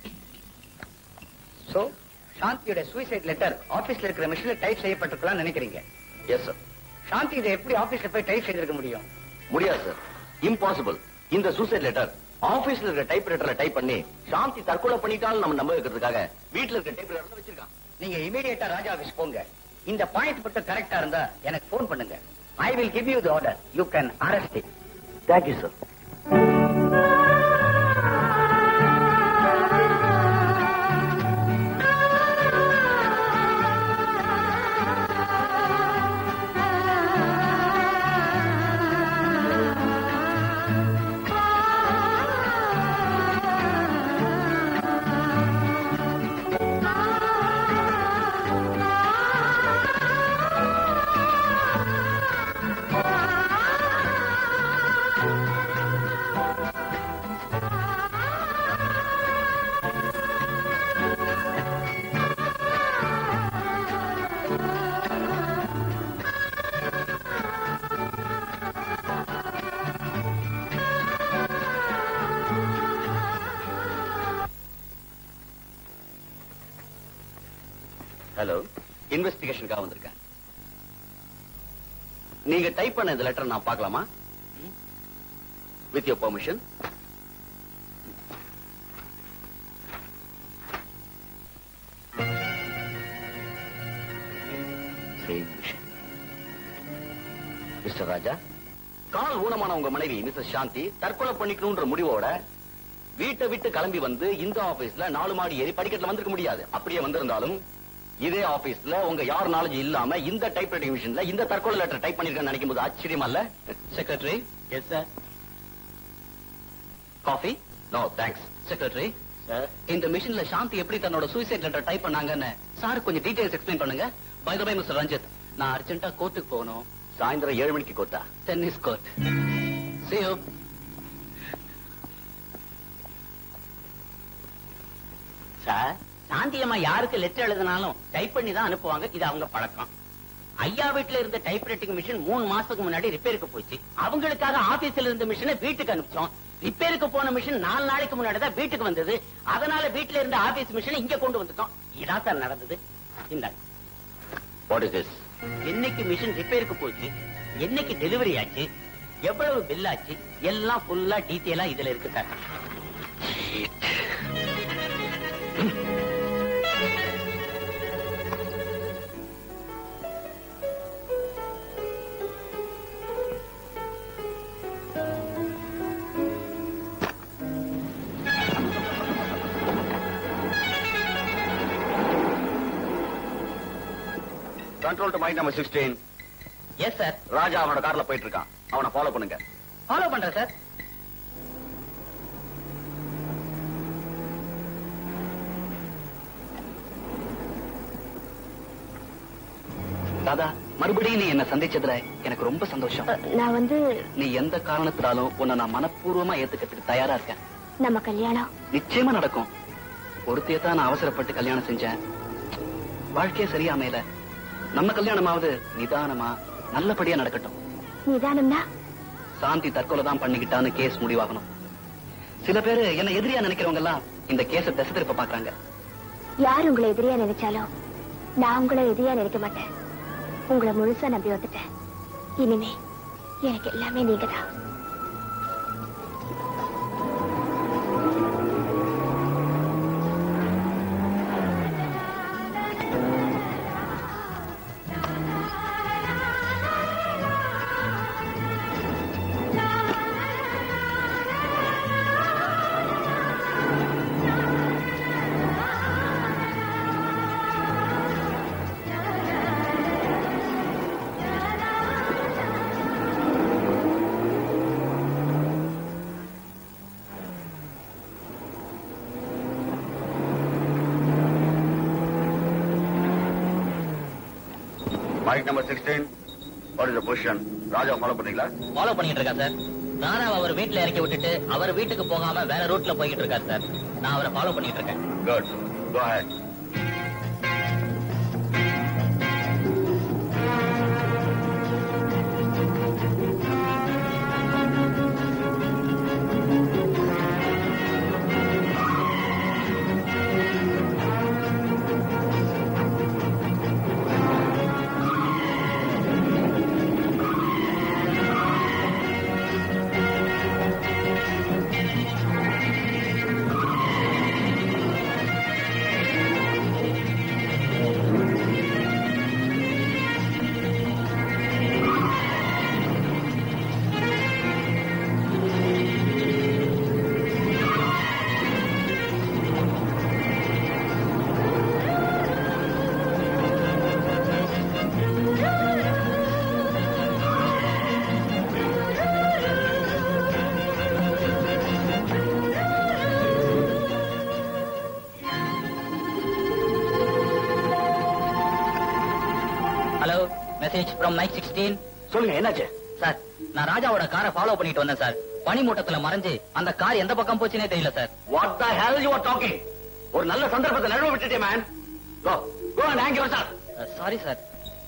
சோ சாந்தியோட சூசைட் லெட்டர் ஆபீஸ்ல இருக்கிற மிஷின்ல டைப் செய்யப்பட்டிருக்கலாம் நினைக்கிறீங்க எஸ் சார் சாந்தி இதை எப்படி ஆபீஸ்ல போய் டைப் செய்திருக்க முடியும் முடியாது சார் இம்பாசிபிள் இந்த சூசைட் லெட்டர் ஆபீஸ்ல இருக்கிற டைப் ரைட்டர்ல டைப் பண்ணி சாந்தி தற்கொலை பண்ணிட்டாலும் நம்ம நம்ப வைக்கிறதுக்காக வீட்ல இருக்க டைப் ரைட்டர்ல வச்சிருக்கான் நீங்க இமீடியட்டா ராஜா ஆபீஸ் போங்க இந்த பாயிண்ட் மட்டும் கரெக்டா இருந்தா எனக்கு போன் பண்ணுங்க I will give you the order you can arrest it thank you sir hello இன்வெஸ்டிகேஷனுக்காக வந்திருக்கேன் நீங்க டைப் பண்ண இந்த லெட்டர் நான் பார்க்கலாமா with your permission mister Raja கால் ஊனமான உங்க மனைவி மிஸ்டர் சாந்தி தற்கொலை பண்ணிக்கணும்ன்ற முடிவோட வீட்டை விட்டு கிளம்பி வந்து இந்த ஆபீஸ்ல நாலு மாடி ஏறி படிக்கட்டுல வந்திருக்க முடியாது அப்படியே வந்திருந்தாலும் இதே ஆபீஸ்ல உங்க யார் நாலேஜ் இல்லாம இந்த டைப் ரைட்டிங் மிஷின்ல இந்த தற்கொலை லெட்டர் டைப் பண்ணிருக்கேன்னு நினைக்கும் போது ஆச்சரியமா இல்ல secretary yes sir coffee no thanks secretary இந்த மிஷின்ல சாந்தி எப்படி தன்னோட சூசைட் லெட்டர் டைப் பண்ணாங்கன்னு சார் கொஞ்சம் டீடைல்ஸ் எக்ஸ்பிளைன் பண்ணுங்க bye the bye mister Ranjith நான் அர்ஜென்ட்டா கோர்ட்டுக்கு போகணும் சாயந்தரம் ஏழு மணிக்கு கோத்தா tennis court see you sir Shanthi அம்மா யாருக்கு லெட்டர் எழுதினாலும் டைப் பண்ணி தான் அனுப்புவாங்க இது அவங்க பழக்கம் ஐயா வீட்டுல இருந்த டைப் ரைட்டிங் மிஷின் மூணு மாசத்துக்கு முன்னாடி ரிப்பேருக்கு போச்சு அவங்களுக்காக ஆபீஸ்ல இருந்த மிஷினை வீட்டுக்கு அனுப்பிச்சோம் ரிப்பேருக்கு போன மிஷின் நாலு நாளைக்கு முன்னாடி தான் வீட்டுக்கு வந்தது அதனால வீட்டுல இருந்த ஆபீஸ் மிஷினை இங்க கொண்டு வந்துட்டோம் இதான் சார் நடந்தது இந்த வாட் இஸ் திஸ் என்னைக்கு மிஷின் ரிப்பேருக்கு போச்சு என்னைக்கு டெலிவரி ஆச்சு எவ்வளவு பில் ஆச்சு எல்லாம் ஃபுல்லா டீட்டெயிலா இதுல இருக்கு sir control to Mike number sixteen yes sir Raja அவனோட கார்ல போயிட்டு இருக்கான் அவனை ஃபாலோ பண்ணுங்க ஃபாலோ பண்றேன் சார் தாதா மறுபடியும் நீ என்ன சந்திச்சதுல எனக்கு ரொம்ப சந்தோஷம் நான் வந்து நீ எந்த காரணத்தினாலும் உன்னை நான் மனப்பூர்வமா ஏத்துக்கிறதுக்கு தயாரா இருக்கேன் நம்ம கல்யாணம் நிச்சயமா நடக்கும் ஒருத்தைய தான் நான் அவசரப்பட்டு கல்யாணம் செஞ்சேன் வாழ்க்கையே சரியா அமையல நம்ம கல்யாணமாவது நிதானமா நல்லபடியா நடக்கட்டும் நிதானம்னா சாந்தி தற்கொலை தான் பண்ணிக்கிட்டான்னு கேஸ் முடிவாகணும் சில பேரு என்ன எதிரியா நினைக்கிறவங்க எல்லாம் இந்த கேஸ திசை திருப்ப பாக்குறாங்க யார் உங்களை எதிரியா நினைச்சாலும் நான் உங்களை எதிரியா நினைக்க மாட்டேன் உங்களை முழுசா நம்பி வந்துட்டேன் இனிமே எனக்கு எல்லாமே நீங்க தான் bike number sixteen what is position Raja follow பண்ணீங்களா ஃபாலோ பண்ணிட்டு இருக்கா சார் நானும் அவர் வீட்டுல இறக்கி விட்டுட்டு அவர் வீட்டுக்கு போகாம வேற ரூட்ல போய்கிட்டு இருக்காரு சார் நான் அவரை ஃபாலோ பண்ணிட்டு இருக்கேன் good go ahead hello message from Mike sixteen சொல்லுங்க என்னாச்சு சார் நான் ராஜாவோட காரை ஃபாலோ பண்ணிட்டு வந்தேன் சார் பனிமூட்டத்துல மறைஞ்சு அந்த கார் எந்த பக்கம் போச்சுனே தெரியல sir what the hell you are talking ஒரு நல்ல சந்தர்ப்பத்தை நழுவ விட்டுட்டே man go go and hang your sorry sir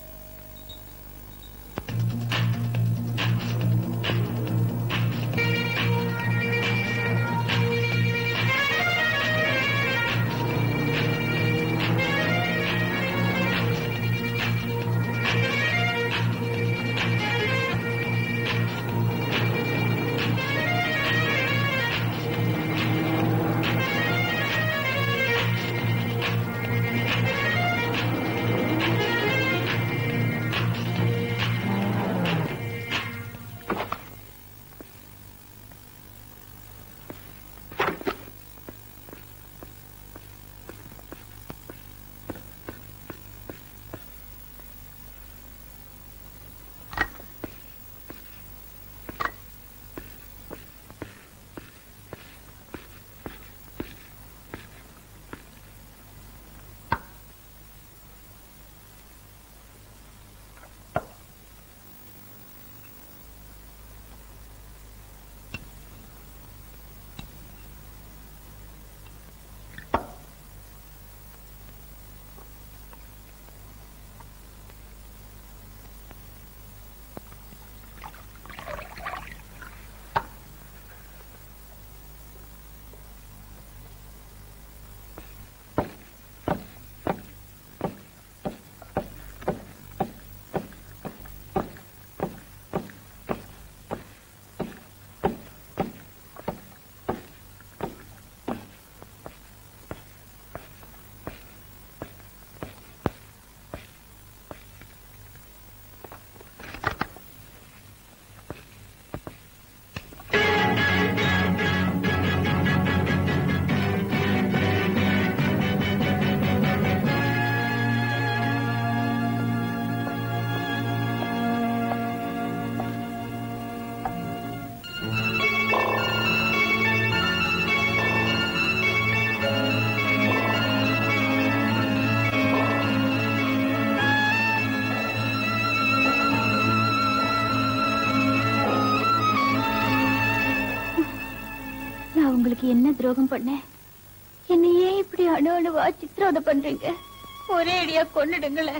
நான் உங்களுக்கு என்ன துரோகம் பண்ணேன் என்னை ஏன் இப்படி அணு அணுவா சித்திரவதை பண்றீங்க ஒரே அடியா கொன்னுடுங்களேன்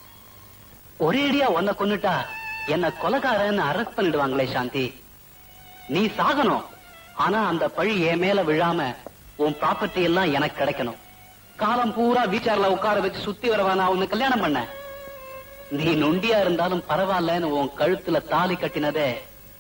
ஒரே அடியா உன்னை கொன்னுட்டா என்ன கொலகாரன்னு அரெஸ்ட் பண்ணிடுவாங்களே சாந்தி நீ சாகணும் ஆனா அந்த பழி என் மேல விழாம உன் ப்ராப்பர்ட்டி எல்லாம் எனக்கு கிடைக்கணும் காலம் பூரா வீச்சார்ல உட்கார வச்சு சுத்தி வரவா நான் உன்னை கல்யாணம் பண்ண நீ நொண்டியா இருந்தாலும் பரவாயில்லன்னு உன் கழுத்துல தாலி கட்டினதே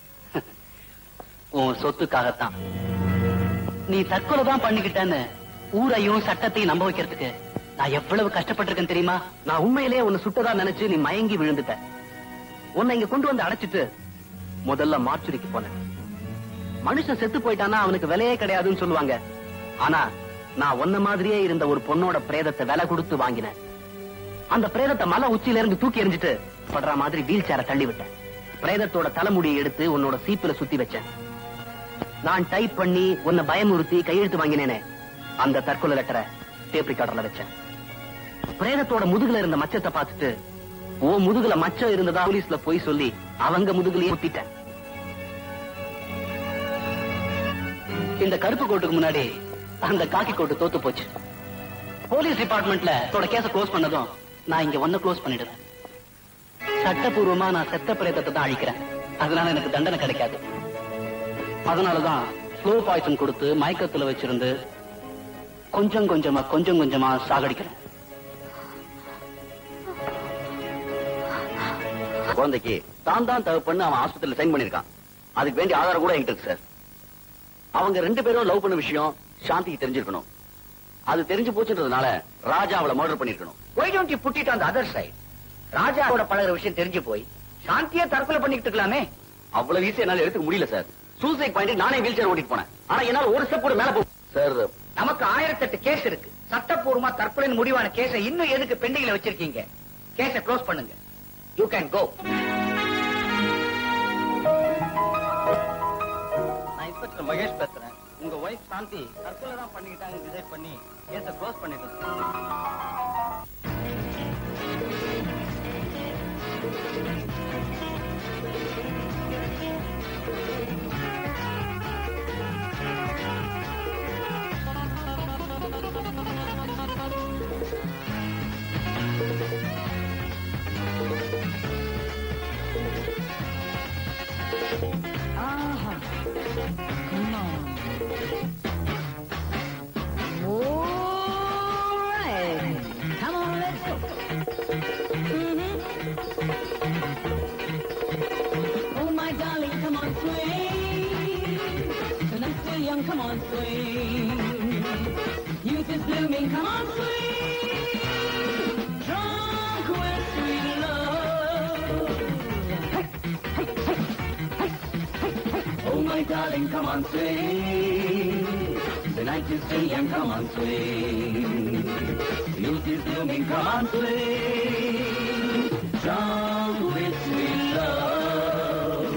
உன் சொத்துக்காகத்தான் நீ தற்கொலை தான் பண்ணிக்கிட்டேன்னு ஊரையும் சட்டத்தையும் நம்ப வைக்கிறதுக்கு நான் எவ்வளவு கஷ்டப்பட்டிருக்கேன் தெரியுமா நான் உண்மையிலேயே உன்னை சுட்டதா நினைச்சு நீ மயங்கி விழுந்துட்ட உன்னை இங்க கொண்டு வந்து அடைச்சிட்டு முதல்ல மார்ச்சுரிக்கு போனேன் மனுஷன் செத்து போயிட்டானா அவனுக்கு விலையே கிடையாதுன்னு சொல்லுவாங்க ஆனா நான் உன்ன மாதிரியே இருந்த ஒரு பொண்ணோட பிரேதத்தை விலை கொடுத்து வாங்கினேன் அந்த பிரேதத்தை மலை உச்சியில இருந்து தூக்கி எறிஞ்சிட்டு படுற மாதிரி வீல் சேர தள்ளி விட்டேன் பிரேதத்தோட தலைமுடியை எடுத்து உன்னோட சீப்புல சுத்தி வச்சேன் நான் டைப் பண்ணி உன்னை பயமுறுத்தி கையெழுத்து வாங்கினேனே அந்த தற்கொலை லெட்டரை டேப் ரெக்கார்டர்ல வச்சேன் பிரேதத்தோட முதுகுல இருந்த மச்சத்தை பார்த்துட்டு ஓ முதுகுல மச்சம் இருந்ததா போலீஸ்ல போய் சொல்லி அவங்க முதுகுலயே குத்திட்டேன் இந்த கருப்பு கோட்டுக்கு முன்னாடி அந்த காக்கி கோட்டு தோத்து போச்சு போலீஸ் டிபார்ட்மெண்ட்ல தோட கேஸ க்ளோஸ் பண்ணதும் நான் இங்க ஒன்ன க்ளோஸ் பண்ணிடுறேன் சட்டபூர்வமா நான் செத்த பிரேதத்தை தான் அழிக்கிறேன் அதனால எனக்கு தண்டனை கிடைக்காது அதனாலதான் ஸ்லோ பாய்சன் கொடுத்து மயக்கத்துல வச்சிருந்து கொஞ்சம் கொஞ்சமா கொஞ்சம் கொஞ்சமா சாகடிக்கிறேன் குழந்தைக்கு தான் தான் தகப்பன்னு அவன் ஆஸ்பத்திரியில சைன் பண்ணிருக்கான் அதுக்கு வேண்டிய ஆதாரம் கூட என்கிட்ட இருக்கு சார் அவங்க ரெண்டு பேரும் லவ் பண்ண விஷயம் சாந்திக்கு தெரிஞ்சிருக்கணும் அது தெரிஞ்சு போச்சுன்றதுனால ராஜா அவளை மர்டர் பண்ணிருக்கணும் why don't you put it on the other side ராஜாவோட பழகுற விஷயம் தெரிஞ்சு போய் சாந்தியா தற்கொலை பண்ணிக்கிட்டு இருக்கலாமே அவ்வளவு ஈஸியா என்னால எடுத்துக்க முடியல சார் சூசைட் பாயிண்ட் நானே வீல் சேர் ஓட்டிட்டு போனேன் ஆனா என்னால ஒரு ஸ்டெப் கூட மேல போ சார் நமக்கு ஆயிரத்தெட்டு கேஸ் இருக்கு சட்டப்பூர்வமா தற்கொலைன்னு முடிவான கேஸ இன்னும் எதுக்கு பெண்டிங்ல வச்சிருக்கீங்க கேஸ க்ளோஸ் பண்ணுங்க யூ கேன் கோ நான் இன்ஸ்பெக்டர் மகேஷ் பேசுறேன் உங்க ஒய்ஃப் சாந்தி தற்கொலை தான் பண்ணிக்கிட்டாங்க டிசைட் பண்ணி கேஸ க்ளோஸ் பண்ணிட்டோம் Come on, let's go. Oh, my darling, come on, swing. Tonight's still young, come on, swing. Youth is blooming, come on, swing. Drunk with sweet love. Oh, my darling, come on, swing. The night is still young, come on, swing. Youth is blooming, come on, swing. Drunk with sweet love.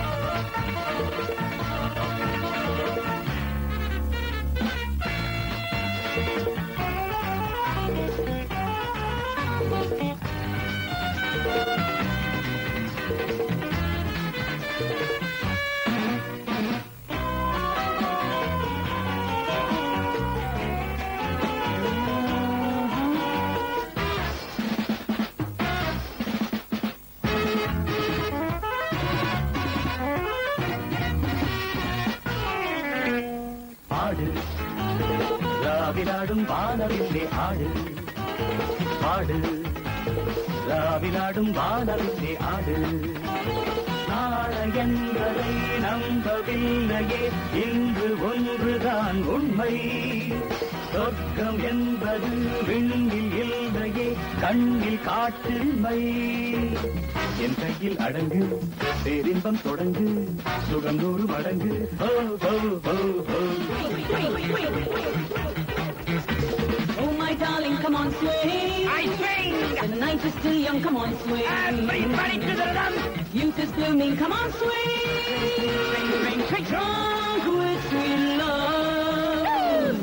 ஆடு ராவிலாடும் வானவில்லே ஆடு ஆடு ராவிலாடும் வானவில்லே ஆடு நாளை என்பதை நம்பவில்லையே இன்று ஒன்றுதான் உண்மை சொர்க்கம் என்பது விண்ணில் இல்லையே கண்ணில் காட்டுமை என் கையில் அடங்கு பேரின்பம் தொடங்கு சுகம் நூறு மடங்கு ஹோ, ஹோ, ஹோ, ஹோ. Oh, my darling, come on, swing. I swing! And the night is still young, come on, swing. Everybody to the run! Youth is blooming, come on, swing. Drunk with sweet love.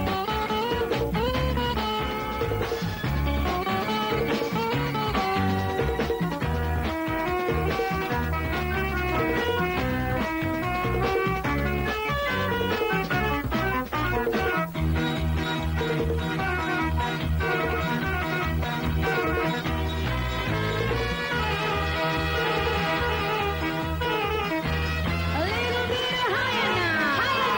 A little bit higher now.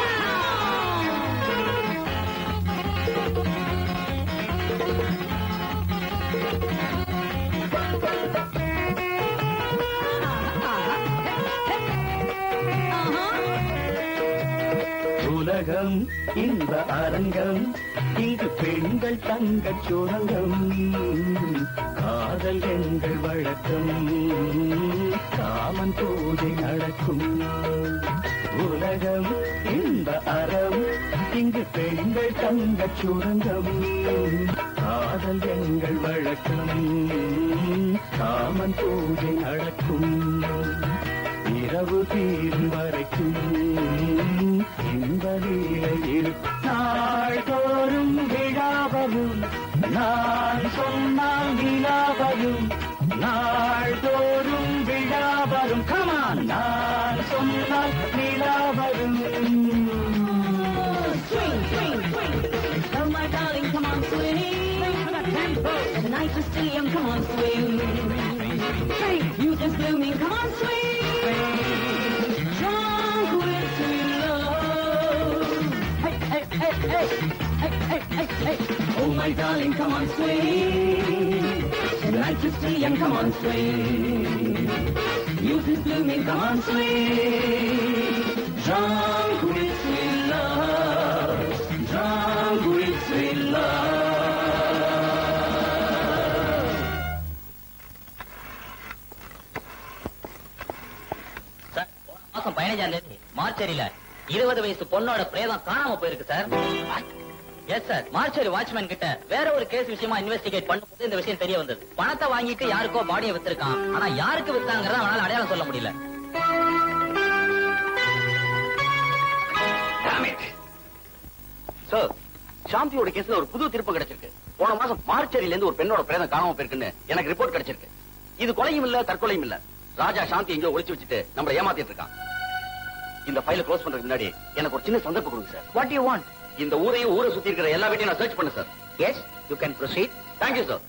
உலகம் இந்த அரங்கம் இங்கு பெண்கள் தங்கச் சுரங்கம் காதல் எங்கள் வழக்கம் காமன் பூஜை நடக்கும் உலகம் இந்த அறம் இங்கு பெண்கள் தங்கச் சுரங்கம் காதல் எங்கள் வழக்கம் காமன் பூஜை நடக்கும் இரவு தீரும் வரைக்கும் இந்த லீலையில் நாள்தோறும் விழாவரும் நான் சொன்னால் விழாவரும் நாள்தோறும் விழா வரும் கமான் நான் சொன்னால் நிலா வரும் Swing, swing, swing. Oh, my darling, come on, swing. Swing to the tempo. The night is still young, come on, swing. Swing, youth is blooming, come on, swing. Drunk with sweet love. Hey, hey, hey, hey. Hey, hey, hey, hey. Oh, my darling, come on, swing. The night is still young, come on, swing. Youth is blooming, come on, swing. Drunk with sweet love. Drunk with sweet love. Sir போன மாசம் பதினஞ்சாம் தேதி மார்ச்சேரியில இருபது வயசு பொண்ணோட பிரேதம் காணாம போயிருக்கு sir yes sir mortuary watchman கிட்ட வேற ஒரு கேஸ் விஷயமா இன்வெஸ்டிகேட் பண்ணும்போது இந்த விஷயம் தெரிய வந்தது பணத்தை வாங்கிட்டு யாருக்கோ பாடியை வித்திருக்கான் ஆனா யாருக்கு வித்தாங்கிறத அவனால அடையாளம் சொல்ல முடியல சார் சாந்தியோட கேஸ்ல ஒரு புது திருப்பம் கிடைச்சிருக்கு போன மாசம் மார்ச்சரியில இருந்து ஒரு பெண்ணோட பிரேதம் காணாம போயிருக்குன்னு எனக்கு ரிப்போர்ட் கிடைச்சிருக்கு இது கொலையும் இல்ல தற்கொலையும் இல்ல ராஜா சாந்தி எங்கேயோ ஒளிச்சு வச்சுட்டு நம்மள ஏமாத்திட்டு இருக்கான் இந்த ஃபைல க்ளோஸ் பண்றதுக்கு முன்னாடி எனக்கு ஒரு சின்ன சந்தர்ப்பம் கொடுங்க சார் வாட் யூ வாண்ட் இந்த ஊரையும் ஊரை சுத்தி இருக்கிற எல்லா வீட்டையும் நான் சர்ச் பண்ணு sir yes you can proceed thank you sir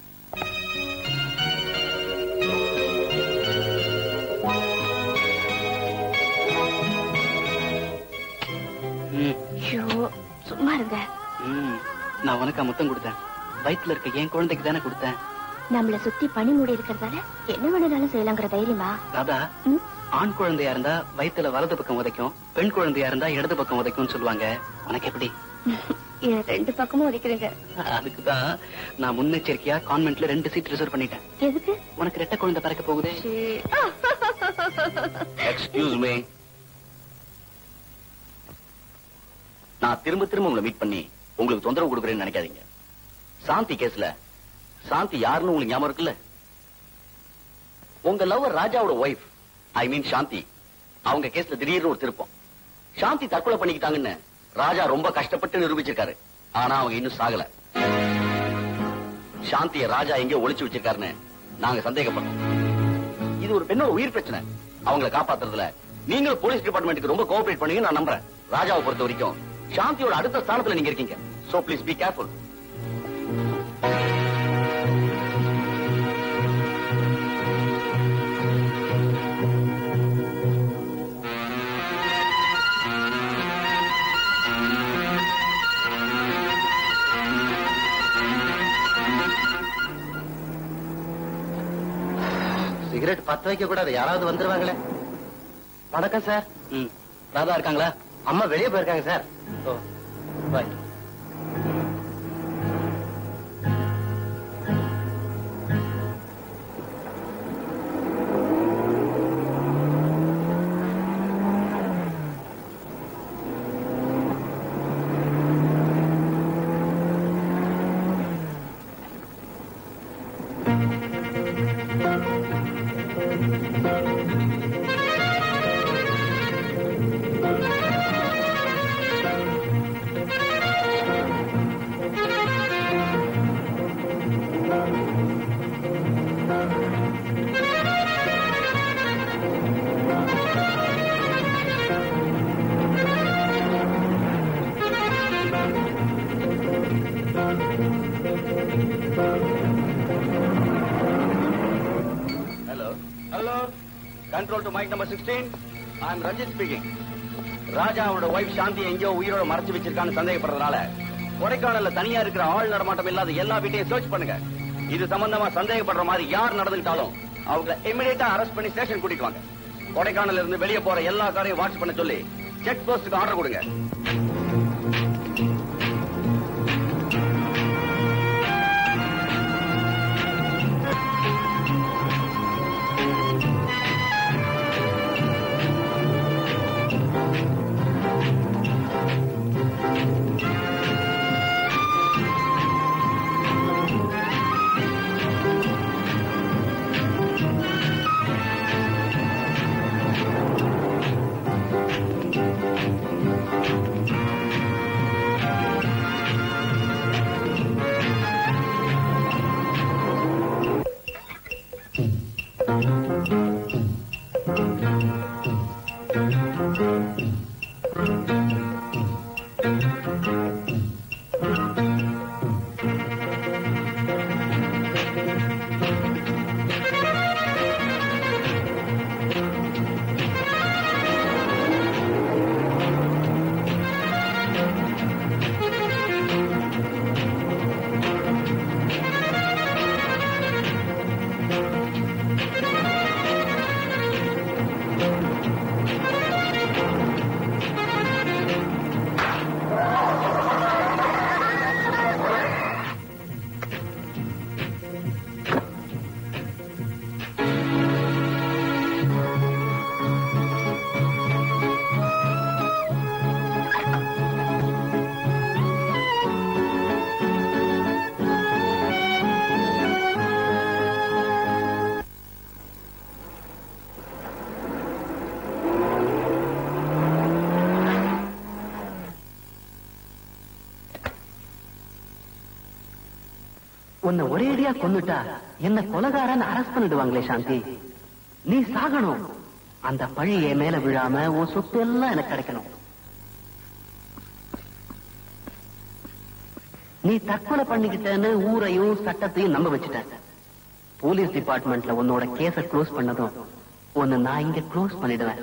ஐயோ சும்மா இருங்க நான் உனக்கா முத்தம் கொடுத்தேன் வயித்துல இருக்க என் குழந்தைக்கு தானே கொடுத்தேன் நம்மள சுத்தி பனி மூடி இருக்கிறதால என்ன வேணும்னாலும் செய்யலாங்கிற தைரியமா ராதா ம்? ஆண் குழந்தையா இருந்தா வயித்துல வலது பக்கம் உதைக்கும் பெண் குழந்தையா இருந்தா இடது பக்கம் உதைக்கும்னு சொல்லுவாங்க உனக்கு எப்படி ஏன் ரெண்டு பக்கமும் உதைக்கிறீங்க அதுக்குதான் நான் முன்னெச்சரிக்கையா கான்வென்ட்ல ரெண்டு சீட் ரிசர்வ் பண்ணிட்டேன் எதுக்கு உனக்கு ரெட்ட குழந்தை பிறக்க போகுதே சீ. எக்ஸ்கியூஸ் மீ நான் திரும்ப திரும்ப உங்களை மீட் பண்ணி உங்களுக்கு தொந்தரவு கொடுக்குறேன்னு நினைக்காதீங்க சாந்தி கேஸ்ல சாந்தி யாருன்னு உங்களுக்கு ஞாபகம் இருக்குல்ல உங்க லவர் ராஜாவோட ஒய்ஃப் ஐ மீன் சாந்தி அவங்க கேஸ்ல திடீர்னு ஒரு திருப்பம் சாந்தி தற்கொலை பண்ணிக்கிட்டாங்கன்னு ராஜா ரொம்ப கஷ்டப்பட்டு நிரூபிச்சிருக்காரு ஆனா அவங்க இன்னும் சாகல சாந்திய ராஜா எங்கேயோ ஒளிச்சு வச்சிருக்காருன்னு நாங்க சந்தேகப்படுறோம் இது ஒரு பெண்ணோட உயிர் பிரச்சனை அவங்களை காப்பாத்துறதுல நீங்களும் போலீஸ் டிபார்ட்மெண்ட்டுக்கு ரொம்ப கோஆபரேட் பண்ணுவீங்க நான் நம்புறேன் ராஜாவை பொறுத்த வரைக்கும் சாந்தியோட அடுத்த ஸ்தானத்துல நீங்க இருக்கீங்க so please be careful cigarette பத்த வைக்க கூடாது யாராவது வந்துருவாங்களே வணக்கம் சார் ம். ராதா இருக்காங்களா அம்மா வெளியே போயிருக்காங்க sir oh bye hello hello control to Mike number sixteen I am Ranjith speaking Raja அவரோட ஒய்ஃப் சாந்தி எங்கேயோ உயிரோட மறைச்சு வச்சிருக்கான்னு சந்தேகப்படுறதுனால கொடைக்கானல்ல தனியா இருக்கிற ஆள் நடமாட்டம் இல்லாத எல்லா வீட்டையும் சர்ச் பண்ணுங்க இது சம்பந்தமா சந்தேகப்படுற மாதிரி யார் நடந்துட்டாலும் அவங்க இமிடியேட்டா அரெஸ்ட் பண்ணி ஸ்டேஷன் கூட்டிட்டு வாங்க கொடைக்கானல்ல இருந்து வெளியே போற எல்லா காரையும் வாட்ச் பண்ண சொல்லி செக் போஸ்டுக்கு ஆர்டர் கொடுங்க உன்னை ஒரேடியா கொன்னுட்டா என்ன கொலகாரன் அரெஸ்ட் பண்ணிடுவாங்களே சாந்தி நீ சாகணும் அந்த பழி என் மேல விழாம உன் சொத்து எல்லாம் எனக்கு கிடைக்கணும் நீ தற்கொலை பண்ணிக்கிட்டேன்னு ஊரையும் சட்டத்தையும் நம்ப வச்சுட்ட போலீஸ் டிபார்ட்மெண்ட்ல உன்னோட கேஸ க்ளோஸ் பண்ணதும் உன்னை நான் இங்க க்ளோஸ் பண்ணிடுவேன்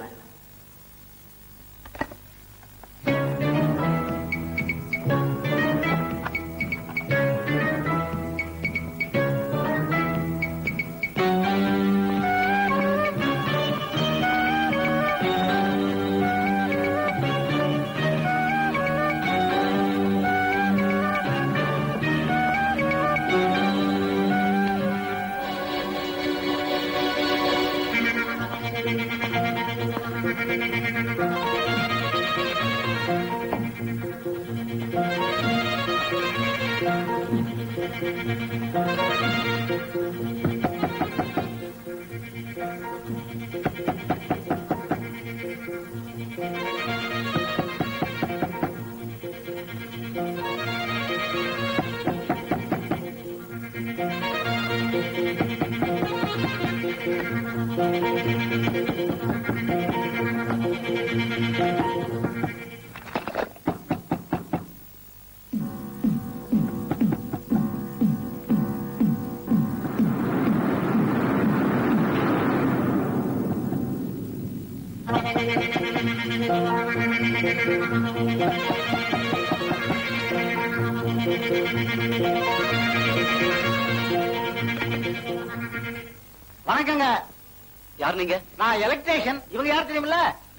வணக்கங்க யார் நீங்க நான் எலக்ட்ரீஷியன் இவங்க யார் தெரியுமில்ல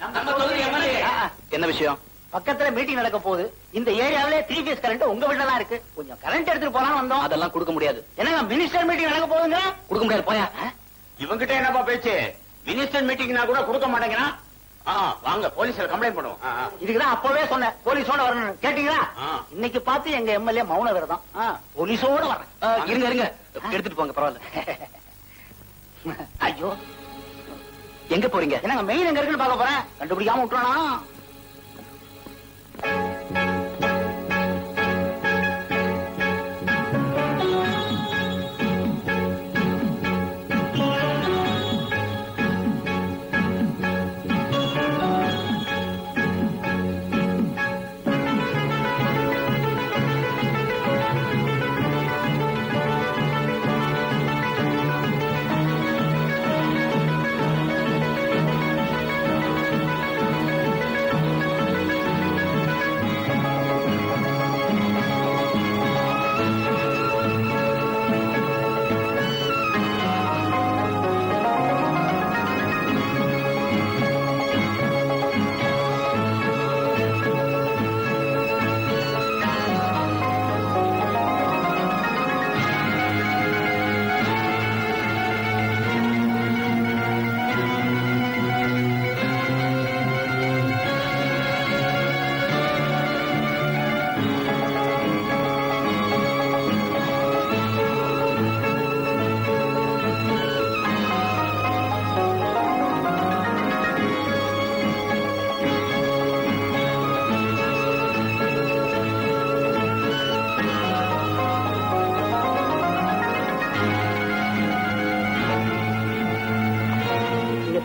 என்ன விஷயம் பக்கத்துல மீட்டிங் நடக்க போகுது இந்த ஏரியாவிலே த்ரீ ஃபேஸ் கரண்ட் உங்க வீட்டுல தான் இருக்கு கொஞ்சம் கரண்ட் எடுத்துட்டு போலாம் வந்தோம் அதெல்லாம் கொடுக்க முடியாது என்னங்க மினிஸ்டர் மீட்டிங் நடக்க போகுதுங்க கொடுக்க முடியாது போயா இவங்கிட்ட என்னப்பா பேச்சு மினிஸ்டர் மீட்டிங்னா கூட கொடுக்க மாட்டேங்கிறான் ஆ, வாங்க போலீஸ்ல கம்ப்ளைண்ட் பண்ணுவோம் ஆ, ஆ. இதுக்குதான் அப்பவே சொன்னேன் போலீஸோட வரணும் கேட்டீங்களா ஆ. இன்னைக்கு பார்த்து எங்க எம்எல்ஏ மௌன விரதம் ஆ, போலீஸோட வரேன் ஆ, இருங்க இருங்க எடுத்துட்டு போங்க பரவாயில்ல ஐயோ எங்க போறீங்க என்னங்க மெயின் எங்க இருக்குன்னு பார்க்க போறேன் கண்டுபிடிக்காம விட்டுறானா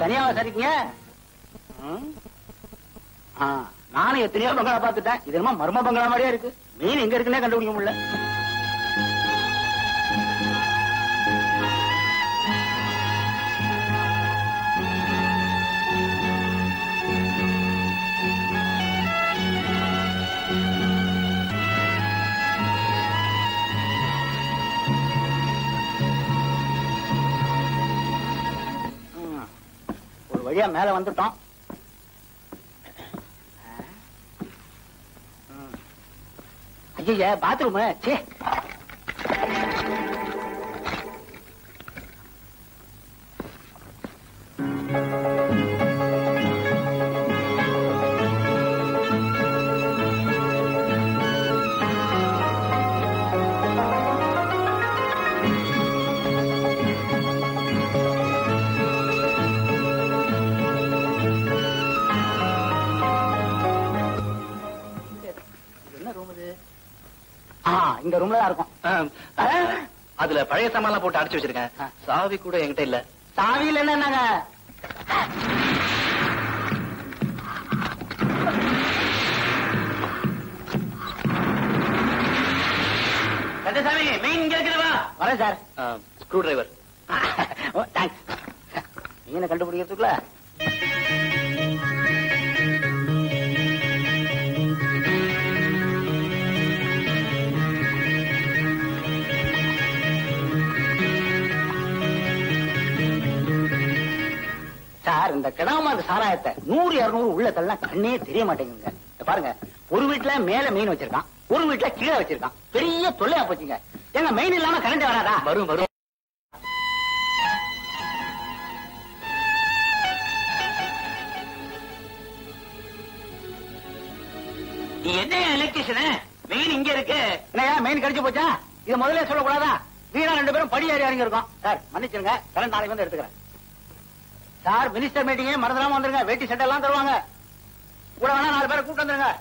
தனியாவா சரிக்கீங்க ம்? ஆ, நானும் எத்தனையோ பங்களா பார்த்துட்டேன் இது என்னமோ மர்ம பங்களா மாதிரியே இருக்கு மீன் எங்க இருக்குன்னே கண்டுபிடிக்க முடியல ம். ஒரு வழியா மேல வந்துட்டோம் ஐயா பாத்ரூம் சே என்ன ரூம் இது ஆ இந்த ரூம்ல தான் இருக்கும் ஆ, அதுல பழைய சாமான்லாம் போட்டு அடைச்சு வச்சிருக்கேன் ஆ. சாவி கூட என்கிட்ட இல்ல சாவியில் என்னன்னாங்க கந்தசாமி மீன் இங்க இருக்குதுவா வரேன் sir screw driver oh, thanks மீனை கண்டுபிடிக்கிறதுக்குள்ள சார் இந்த கிடாம சாராயத்தை நூறு இருநூறு உள்ள தள்ளலாம் கண்ணே தெரிய மாட்டேங்குங்க இத பாருங்க ஒரு வீட்டுல மேல மீன் வச்சிருக்கான் ஒரு வீட்டுல கீழே வச்சிருக்கான் பெரிய தொல்லையா போச்சுங்க ஏங்க மெயின் இல்லாம கரண்ட் வராதா வரும் வரும் நீ என்ன எலக்ட்ரிஷன் மீன் இங்க இருக்கு என்னையா மெயின் கடிச்சு போச்சா இது முதல்ல சொல்லக்கூடாதா வீணா ரெண்டு பேரும் படி ஏறி இறங்கி இருக்கோம் சார் மன்னிச்சிருங்க கரண்ட் நாளைக்கு வந்து எடுத்துக்கிறேன் சார் மினிஸ்டர் மீட்டிங்கே மறந்துடாம வந்துருங்க வேட்டி சட்டை எல்லாம் தருவாங்க கூட வேணா நாலு பேரை கூட்டு வந்துருங்க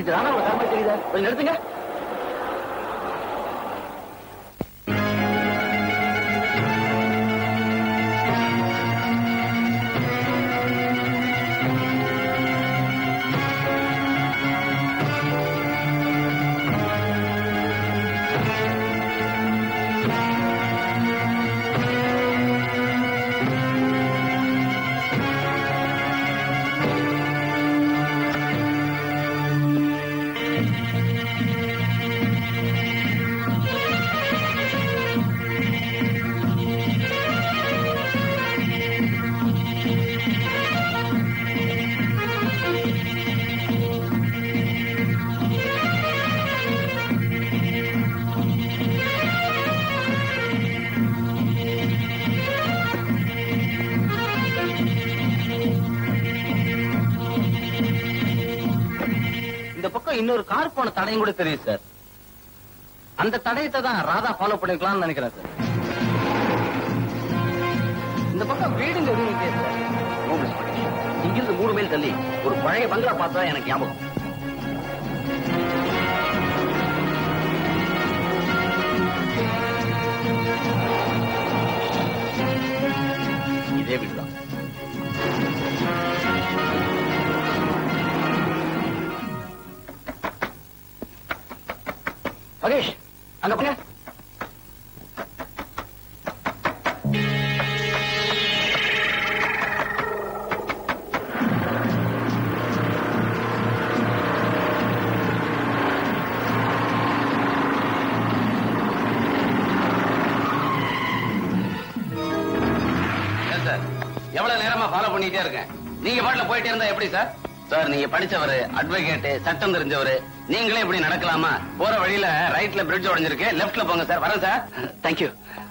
இது ராணாவோட கார் மாதிரி தெரியுதா கொஞ்சம் நிறுத்துங்க இந்த பக்கம் இன்னொரு கார் போன தடையும் கூட தெரியும் சார் அந்த தடயத்தை தான் ராதா ஃபாலோ பண்ணிருக்கலாம்னு நினைக்கிறேன் சார் இந்த பக்கம் வீடுங்க எதுவும் இல்லையே சார் No, Mr. Patel. இங்கிருந்து மூணு மைல் தள்ளி ஒரு பழைய பங்களா பார்த்தா எனக்கு ஞாபகம் இதே வீடுதான் மகேஷ் அங்க போங்க ஏன் சார் எவ்வளவு நேரமா ஃபாலோ பண்ணிட்டே இருக்கேன் நீங்க பாட்டுல போயிட்டே இருந்தா எப்படி சார் சார் நீங்க படிச்சவரு அட்வொகேட் சட்டம் தெரிஞ்சவரு நீங்களே இப்படி நடக்கலாமா போற வழியில ரைட்ல பிரிட்ஜ் உடைஞ்சிருக்கு லெஃப்ட்ல போங்க சார் வரேன் சார் தேங்க்யூ